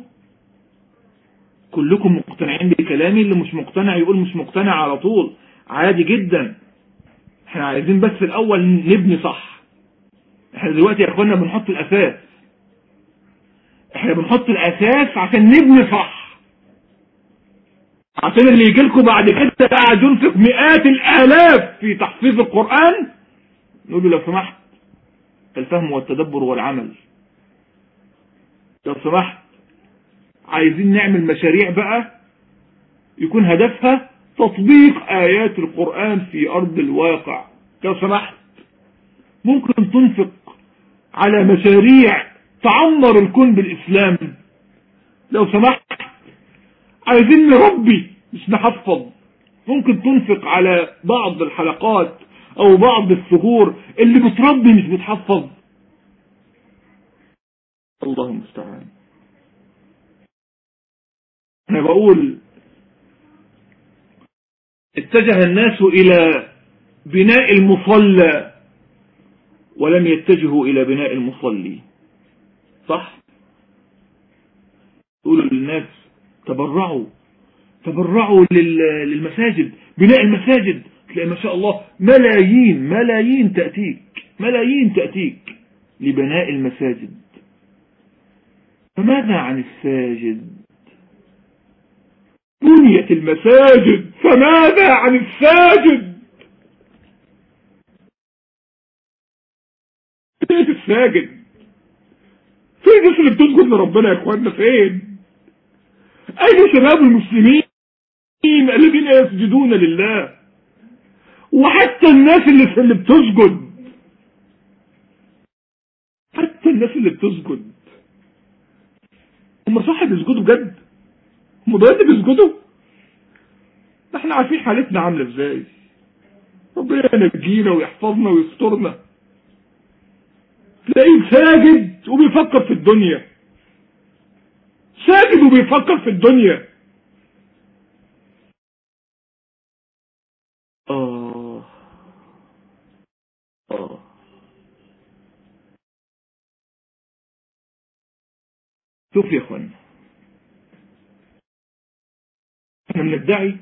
كلكم مقتنعين بكلامي اللي مش مقتنع يقول مش مقتنع على طول عادي جدا احنا عايزين بس الاول نبني صح احنا دلوقتي يا اخوانا بنحط الاساس احنا بنحط الاساس عشان نبني صح عشان اللي يجي لكم بعد كده قاعد ينفق مئات الالاف في تحفيظ القرآن نقول له لو سمحت الفهم والتدبر والعمل لو سمحت عايزين نعمل مشاريع بقى يكون هدفها تطبيق آيات القرآن في أرض الواقع لو سمحت ممكن تنفق على مشاريع تعمر الكون بالإسلام لو سمحت عايزين نربي مش نحفظ ممكن تنفق على بعض الحلقات او بعض الثغور اللي بتربي مش بتحفظ الله المستعان انا بقول اتجه الناس الى بناء المصلى ولم يتجهوا الى بناء المصلي صح تقولوا للناس تبرعوا تبرعوا للمساجد بناء المساجد تلاقي ما شاء الله ملايين ملايين تأتيك ملايين تأتيك لبناء المساجد فماذا عن الساجد بنيت المساجد فماذا عن الساجد فين الساجد فين الناس اللي بتسجد لربنا يا اخوانا فين اين شباب المسلمين الذين يسجدون لله وحتى الناس اللي اللي بتسجد حتى الناس اللي بتسجد هم صح بيسجدوا بجد هم بجد بيسجدوا احنا عارفين حالتنا عامله ازاي ربنا ينجينا ويحفظنا ويسترنا تلاقيه ساجد وبيفكر في الدنيا ساجد وبيفكر في الدنيا آه آه شوف يا اخوانا احنا بندعي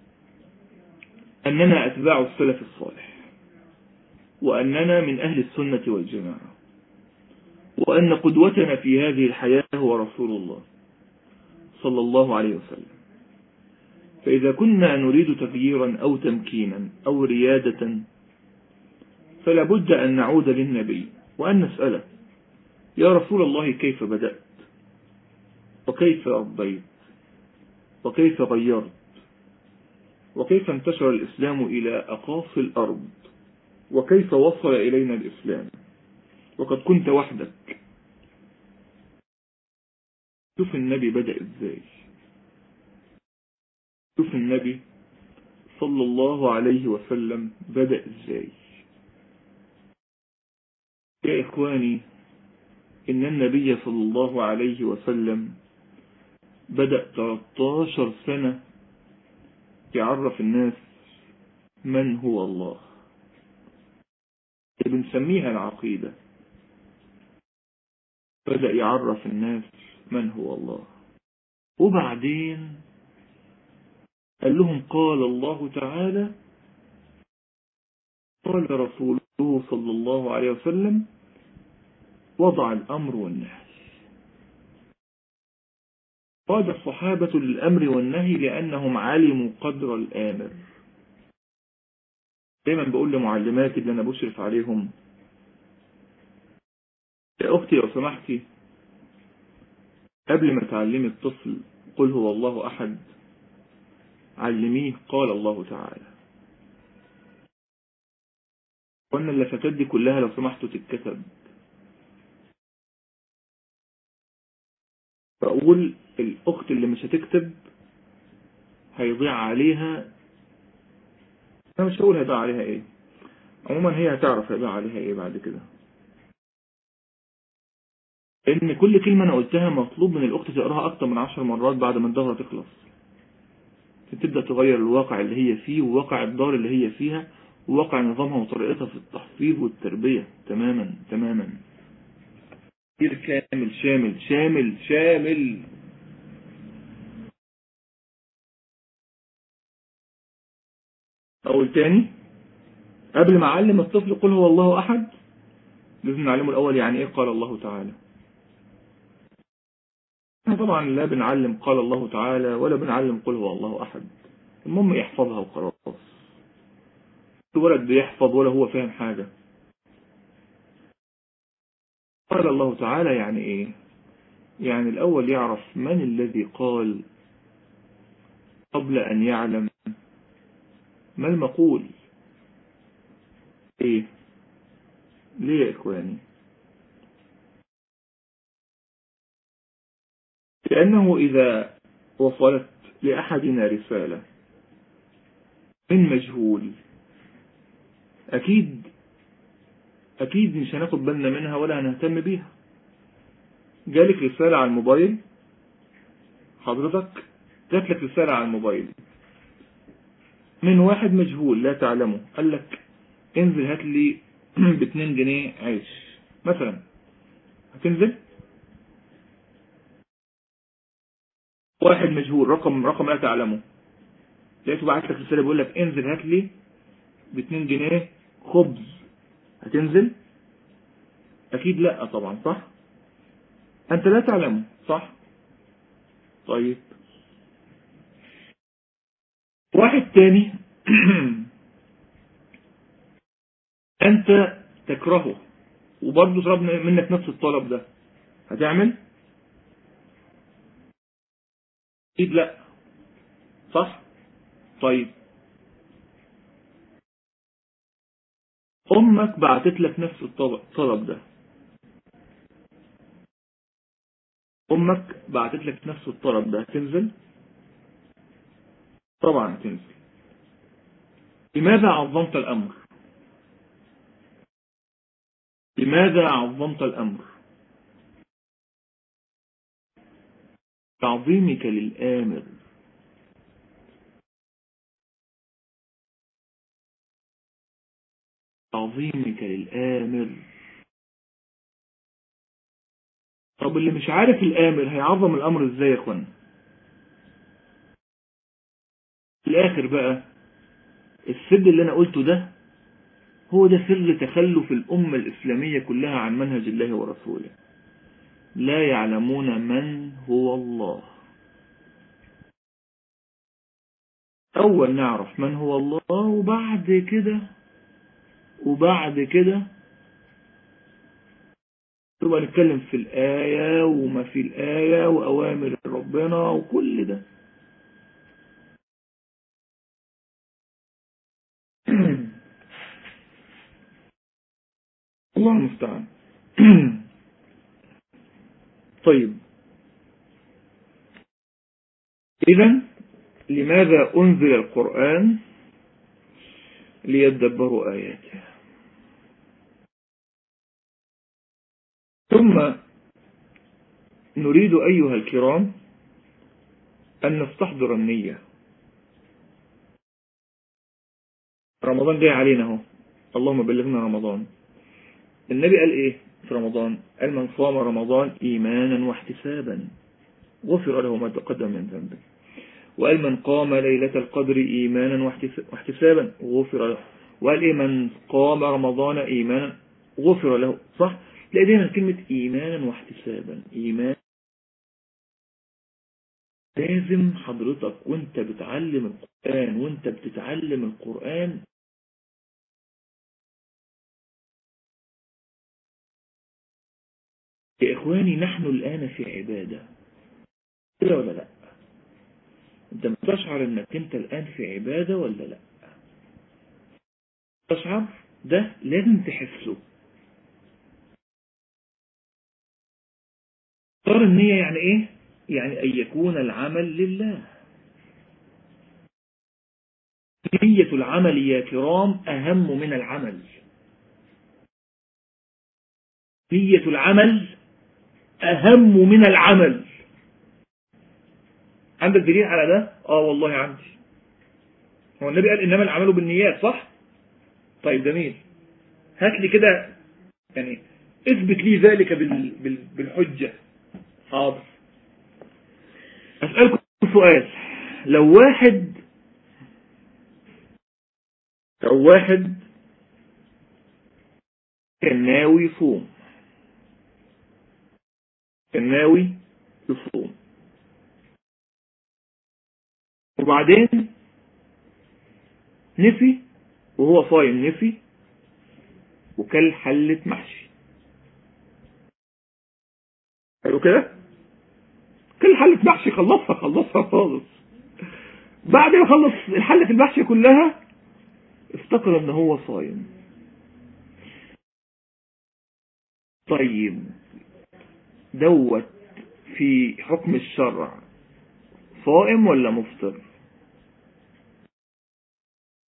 اننا اتباع السلف الصالح واننا من اهل السنة والجماعة وان قدوتنا في هذه الحياة هو رسول الله صلى الله عليه وسلم فإذا كنا نريد تغييرا أو تمكينا أو ريادة فلا بد أن نعود للنبي وأن نسأله يا رسول الله كيف بدأت وكيف ربيت وكيف غيرت وكيف انتشر الإسلام إلى أقاصي الأرض وكيف وصل إلينا الإسلام وقد كنت وحدك شوف النبي بدأ إزاي شوف النبي صلى الله عليه وسلم بدأ إزاي يا إخواني إن النبي صلى الله عليه وسلم بدأ 13 سنة يعرف الناس من هو الله بنسميها العقيدة بدأ يعرف الناس من هو الله وبعدين قال لهم قال الله تعالى قال رسوله صلى الله عليه وسلم وضع الأمر والنهي قاد الصحابة للأمر والنهي لأنهم علموا قدر الآمر دايما بقول لمعلماتي اللي أنا بشرف عليهم يا أختي لو سمحتي قبل ما تعلمي الطفل قل هو الله أحد علميه قال الله تعالى قلنا اللفتات دي كلها لو سمحتوا تتكتب فأقول الأخت اللي مش هتكتب هيضيع عليها أنا مش هقول هيضيع عليها إيه عموما هي هتعرف هيضيع عليها إيه بعد كده إن كل كلمة أنا قلتها مطلوب من الأخت تقراها أكتر من عشر مرات بعد ما الدورة تخلص تبدأ تغير الواقع اللي هي فيه وواقع الدار اللي هي فيها وواقع نظامها وطريقتها في التحفيظ والتربية تماما تماما تفكير كامل شامل شامل شامل أقول تاني قبل ما أعلم الطفل قل هو الله أحد لازم نعلمه الأول يعني إيه قال الله تعالى احنا طبعا لا بنعلم قال الله تعالى ولا بنعلم قل هو الله أحد المهم يحفظها وخلاص الولد بيحفظ ولا هو فاهم حاجة قال الله تعالى يعني ايه يعني الاول يعرف من الذي قال قبل ان يعلم ما المقول ايه ليه يا اخواني لانه اذا وصلت لاحدنا رسالة من مجهول أكيد أكيد مش هناخد بالنا منها ولا هنهتم بيها جالك رسالة على الموبايل حضرتك جات لك رسالة على الموبايل من واحد مجهول لا تعلمه قال لك انزل هات لي ب 2 جنيه عيش مثلا هتنزل واحد مجهول رقم رقم لا تعلمه لقيته بعت لك رساله بيقول لك انزل هات لي ب 2 جنيه خبز هتنزل اكيد لا طبعا صح انت لا تعلمه صح طيب واحد تاني انت تكرهه وبرضه طلب منك نفس الطلب ده هتعمل اكيد لا صح طيب امك بعتت لك نفس الطلب ده امك بعتت لك نفس الطلب ده تنزل طبعا تنزل لماذا عظمت الامر لماذا عظمت الامر تعظيمك للآمر تعظيمك للآمر طب اللي مش عارف الآمر هيعظم الأمر ازاي يا اخوان في الآخر بقى السر اللي أنا قلته ده هو ده سر تخلف الأمة الإسلامية كلها عن منهج الله ورسوله لا يعلمون من هو الله أول نعرف من هو الله وبعد كده وبعد كده تبقى نتكلم في الآية وما في الآية وأوامر ربنا وكل ده الله المستعان طيب إذا لماذا أنزل القرآن ليدبروا آياته ثم نريد أيها الكرام أن نستحضر النية رمضان جاي علينا اهو اللهم بلغنا رمضان النبي قال ايه في رمضان قال من صام رمضان ايمانا واحتسابا غفر له ما تقدم من ذنبه وقال من قام ليلة القدر ايمانا واحتسابا غفر له وقال ايه من قام رمضان ايمانا غفر له صح تلاقي دايما كلمة ايمانا واحتسابا ايمان لازم حضرتك وانت بتعلم القرآن وانت بتتعلم القرآن يا إخواني نحن الآن في عبادة كده ولا لا انت بتشعر انك انت الآن في عبادة ولا لا تشعر ده لازم تحسه صار النية يعني ايه يعني ان يكون العمل لله نية العمل يا كرام اهم من العمل نية العمل أهم من العمل عندك دليل على ده اه والله عندي هو النبي قال انما العمل بالنيات صح طيب جميل هات لي كده يعني اثبت لي ذلك بال... بال... بالحجة حاضر اسألكم سؤال لو واحد لو واحد كان ناوي يصوم كان ناوي يصوم وبعدين نسي وهو صايم نسي وكل حلة محشي حلو كده كل حلة محشي خلصها خلصها خالص بعد ما خلص الحلة المحشي كلها افتكر ان هو صايم طيب دوت في حكم الشرع صائم ولا مفطر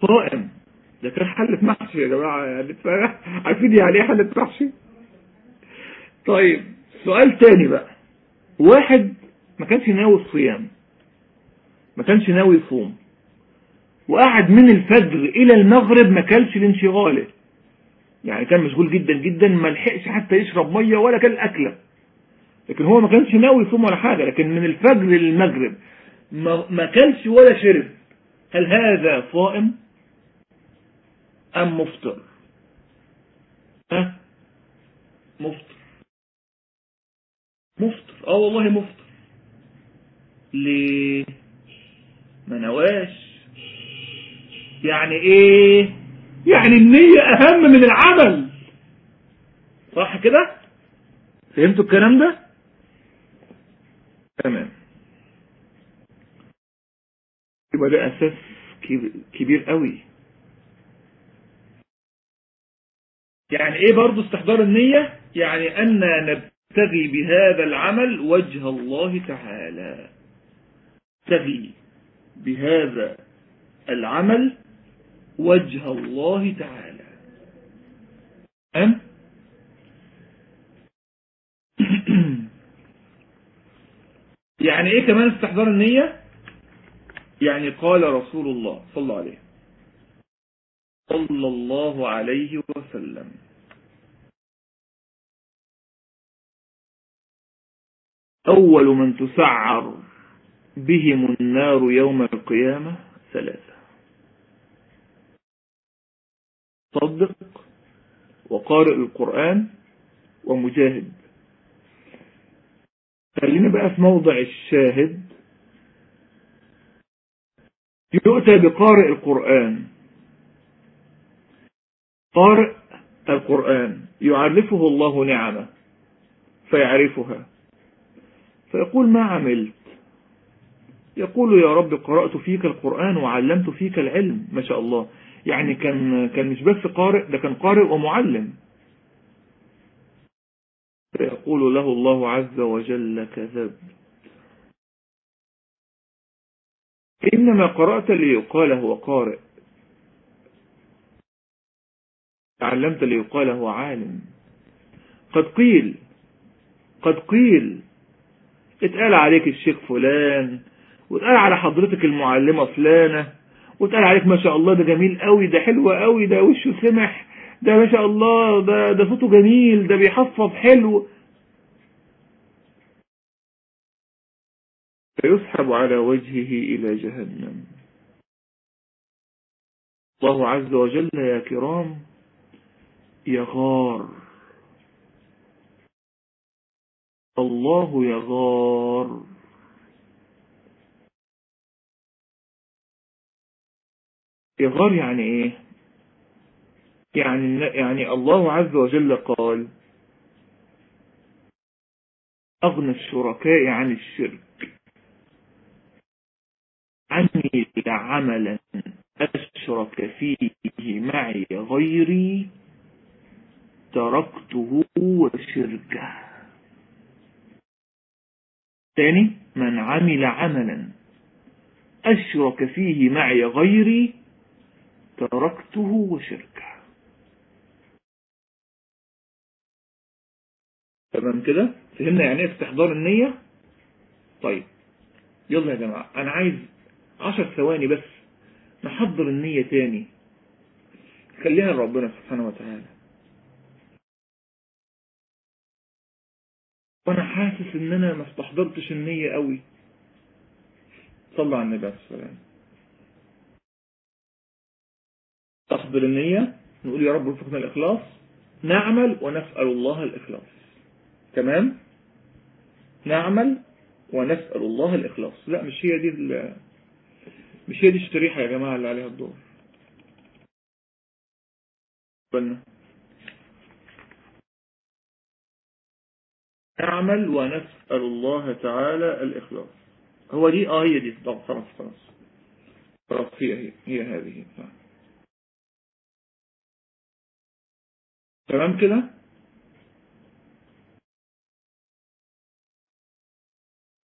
صائم ده كان حلة محشي يا جماعة يعني عارفين يعني ايه حلة محشي طيب سؤال تاني بقى واحد ما كانش ناوي الصيام ما كانش ناوي يصوم وقعد من الفجر الى المغرب ما كلش لانشغاله يعني كان مشغول جدا جدا ما لحقش حتى يشرب ميه ولا كان اكله لكن هو ما كانش ناوي يصوم ولا حاجه لكن من الفجر للمغرب ما, ما كلش ولا شرب هل هذا صائم ام مفطر ها مفطر مفطر اه والله مفطر ليه ما نواش يعني ايه يعني النية اهم من العمل صح كده فهمتوا الكلام ده تمام يبقى ده اساس كبير قوي يعني ايه برضو استحضار النية يعني ان نبتغي بهذا العمل وجه الله تعالى نبتغي بهذا العمل وجه الله تعالى أم يعني ايه كمان استحضار النية يعني قال رسول الله صلى الله عليه صلى الله عليه وسلم أول من تسعر بهم النار يوم القيامة ثلاثة صدق وقارئ القرآن ومجاهد خلينا بقى في موضع الشاهد يؤتى بقارئ القرآن قارئ القرآن يعرفه الله نعمة فيعرفها فيقول ما عملت يقول يا رب قرأت فيك القرآن وعلمت فيك العلم ما شاء الله يعني كان كان مش بس قارئ ده كان قارئ ومعلم فيقول له الله عز وجل كذب إنما قرأت ليقال هو قارئ تعلمت ليقال هو عالم قد قيل قد قيل اتقال عليك الشيخ فلان واتقال على حضرتك المعلمة فلانة وتقال عليك ما شاء الله ده جميل قوي ده حلو قوي ده وشه سمح ده ما شاء الله ده ده صوته جميل ده بيحفظ حلو فيسحب على وجهه إلى جهنم الله عز وجل يا كرام يغار الله يغار يغار يعني ايه يعني يعني الله عز وجل قال أغنى الشركاء عن الشرك عمل عملا أشرك فيه معي غيري تركته وشركه ثاني من عمل عملا أشرك فيه معي غيري تركته وشركه تمام كده فهمنا يعني ايه استحضار النية طيب يلا يا جماعة انا عايز عشر ثواني بس نحضر النية تاني خليها لربنا سبحانه وتعالى وانا حاسس ان انا ما استحضرتش النية قوي صلى على النبي عليه الصلاة والسلام تحضر النية نقول يا رب ارزقنا الإخلاص نعمل ونسأل الله الإخلاص تمام نعمل ونسأل الله الإخلاص لا مش هي دي مش هي دي الشريحة يا جماعة اللي عليها الدور قلنا نعمل ونسأل الله تعالى الإخلاص هو دي اه هي دي خلاص خلاص خلاص هي هي هي هذه تمام كده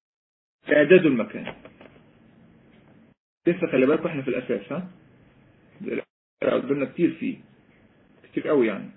اعداد المكان لسه خلي بالكم احنا في الاساس ها قدامنا كتير فيه كتير قوي يعني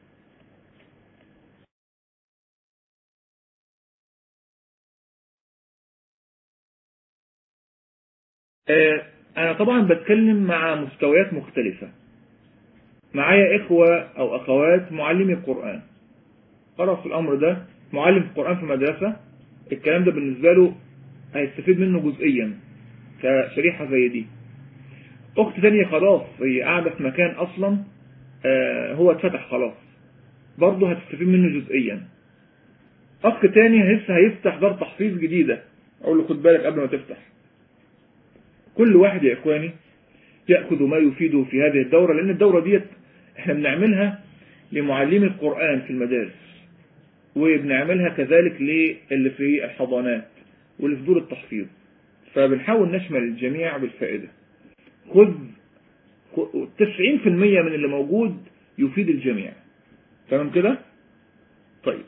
آه، انا طبعا بتكلم مع مستويات مختلفة معايا اخوة او اخوات معلمي القرآن قرأ في الامر ده معلم القرآن في مدرسة الكلام ده بالنسبة له هيستفيد منه جزئيا كشريحة زي دي اخت تانية خلاص هي قاعدة في مكان اصلا آه، هو اتفتح خلاص برضه هتستفيد منه جزئيا اخ تاني لسه هيفتح دار تحفيظ جديدة اقول له خد بالك قبل ما تفتح كل واحد يا إخواني يأخذ ما يفيده في هذه الدورة لأن الدورة ديت احنا بنعملها لمعلمي القرآن في المدارس وبنعملها كذلك للي في الحضانات واللي في دور التحفيظ فبنحاول نشمل الجميع بالفائدة خذ 90% من اللي موجود يفيد الجميع تمام كده طيب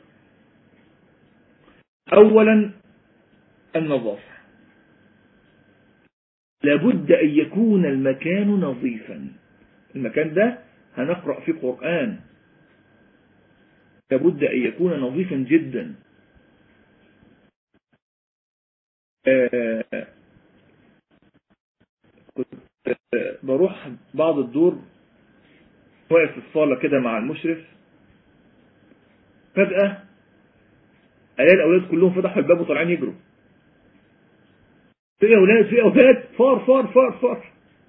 اولا النظافة لابد أن يكون المكان نظيفا المكان ده هنقرأ فيه قرآن لابد أن يكون نظيفا جدا آه، كنت بروح بعض الدور واقف في الصالة كده مع المشرف فجأة ألاقي الأولاد كلهم فتحوا الباب وطالعين يجروا في أولاد في أولاد فار فار فار فار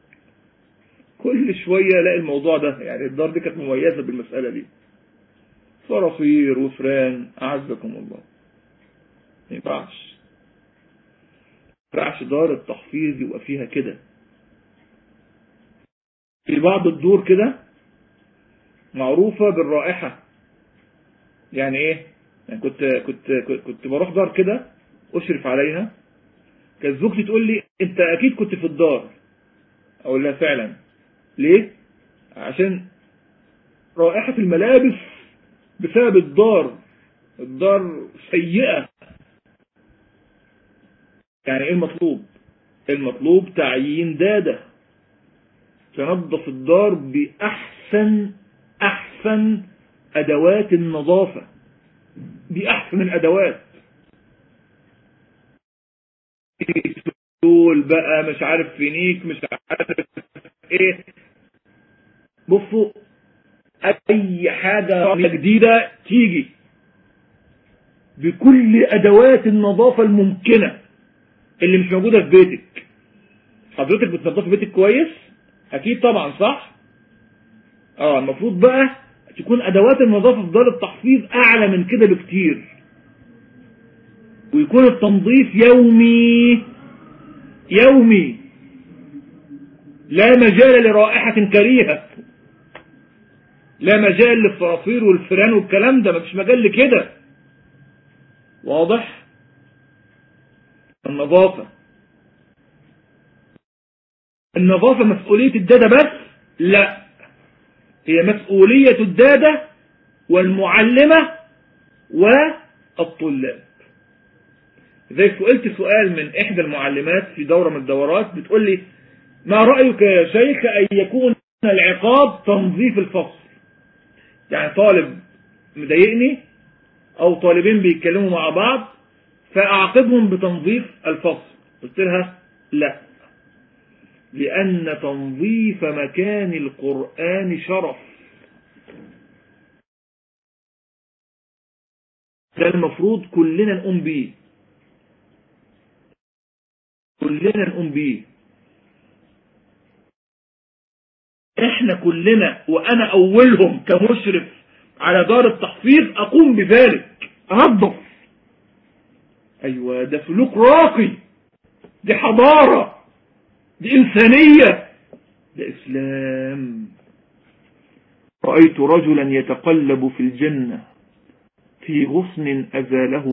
كل شوية الاقي الموضوع ده يعني الدار دي كانت مميزة بالمسألة دي صراصير وفران أعزكم الله ما ينفعش ما ينفعش دار التحفيظ يبقى فيها كده في بعض الدور كده معروفة بالرائحة يعني ايه يعني كنت كنت كنت بروح دار كده اشرف عليها كانت زوجتي تقول لي انت اكيد كنت في الدار اقول لها فعلا ليه عشان رائحة الملابس بسبب الدار الدار سيئة يعني ايه المطلوب المطلوب تعيين دادة تنظف الدار بأحسن أحسن أدوات النظافة بأحسن الأدوات دول بقى مش عارف فينيك مش عارف ايه بصوا اي حاجة جديدة تيجي بكل ادوات النظافة الممكنة اللي مش موجودة في بيتك حضرتك بتنظفي بيتك كويس اكيد طبعا صح اه المفروض بقى تكون ادوات النظافة في دار التحفيظ اعلى من كده بكتير ويكون التنظيف يومي يومي لا مجال لرائحة كريهة لا مجال للصراصير والفران والكلام ده مفيش مجال لكده واضح النظافة النظافة مسؤولية الدادة بس لا هي مسؤولية الدادة والمعلمة والطلاب زي سئلت سؤال من إحدى المعلمات في دورة من الدورات بتقول لي ما رأيك يا شيخ أن يكون العقاب تنظيف الفصل يعني طالب مضايقني أو طالبين بيتكلموا مع بعض فأعاقبهم بتنظيف الفصل قلت لها لا لأن تنظيف مكان القرآن شرف ده المفروض كلنا نقوم بيه كلنا نقوم بيه احنا كلنا وانا اولهم كمشرف على دار التحفيظ اقوم بذلك انظف ايوه ده سلوك راقي دي حضارة دي انسانية ده اسلام رأيت رجلا يتقلب في الجنة في غصن أزاله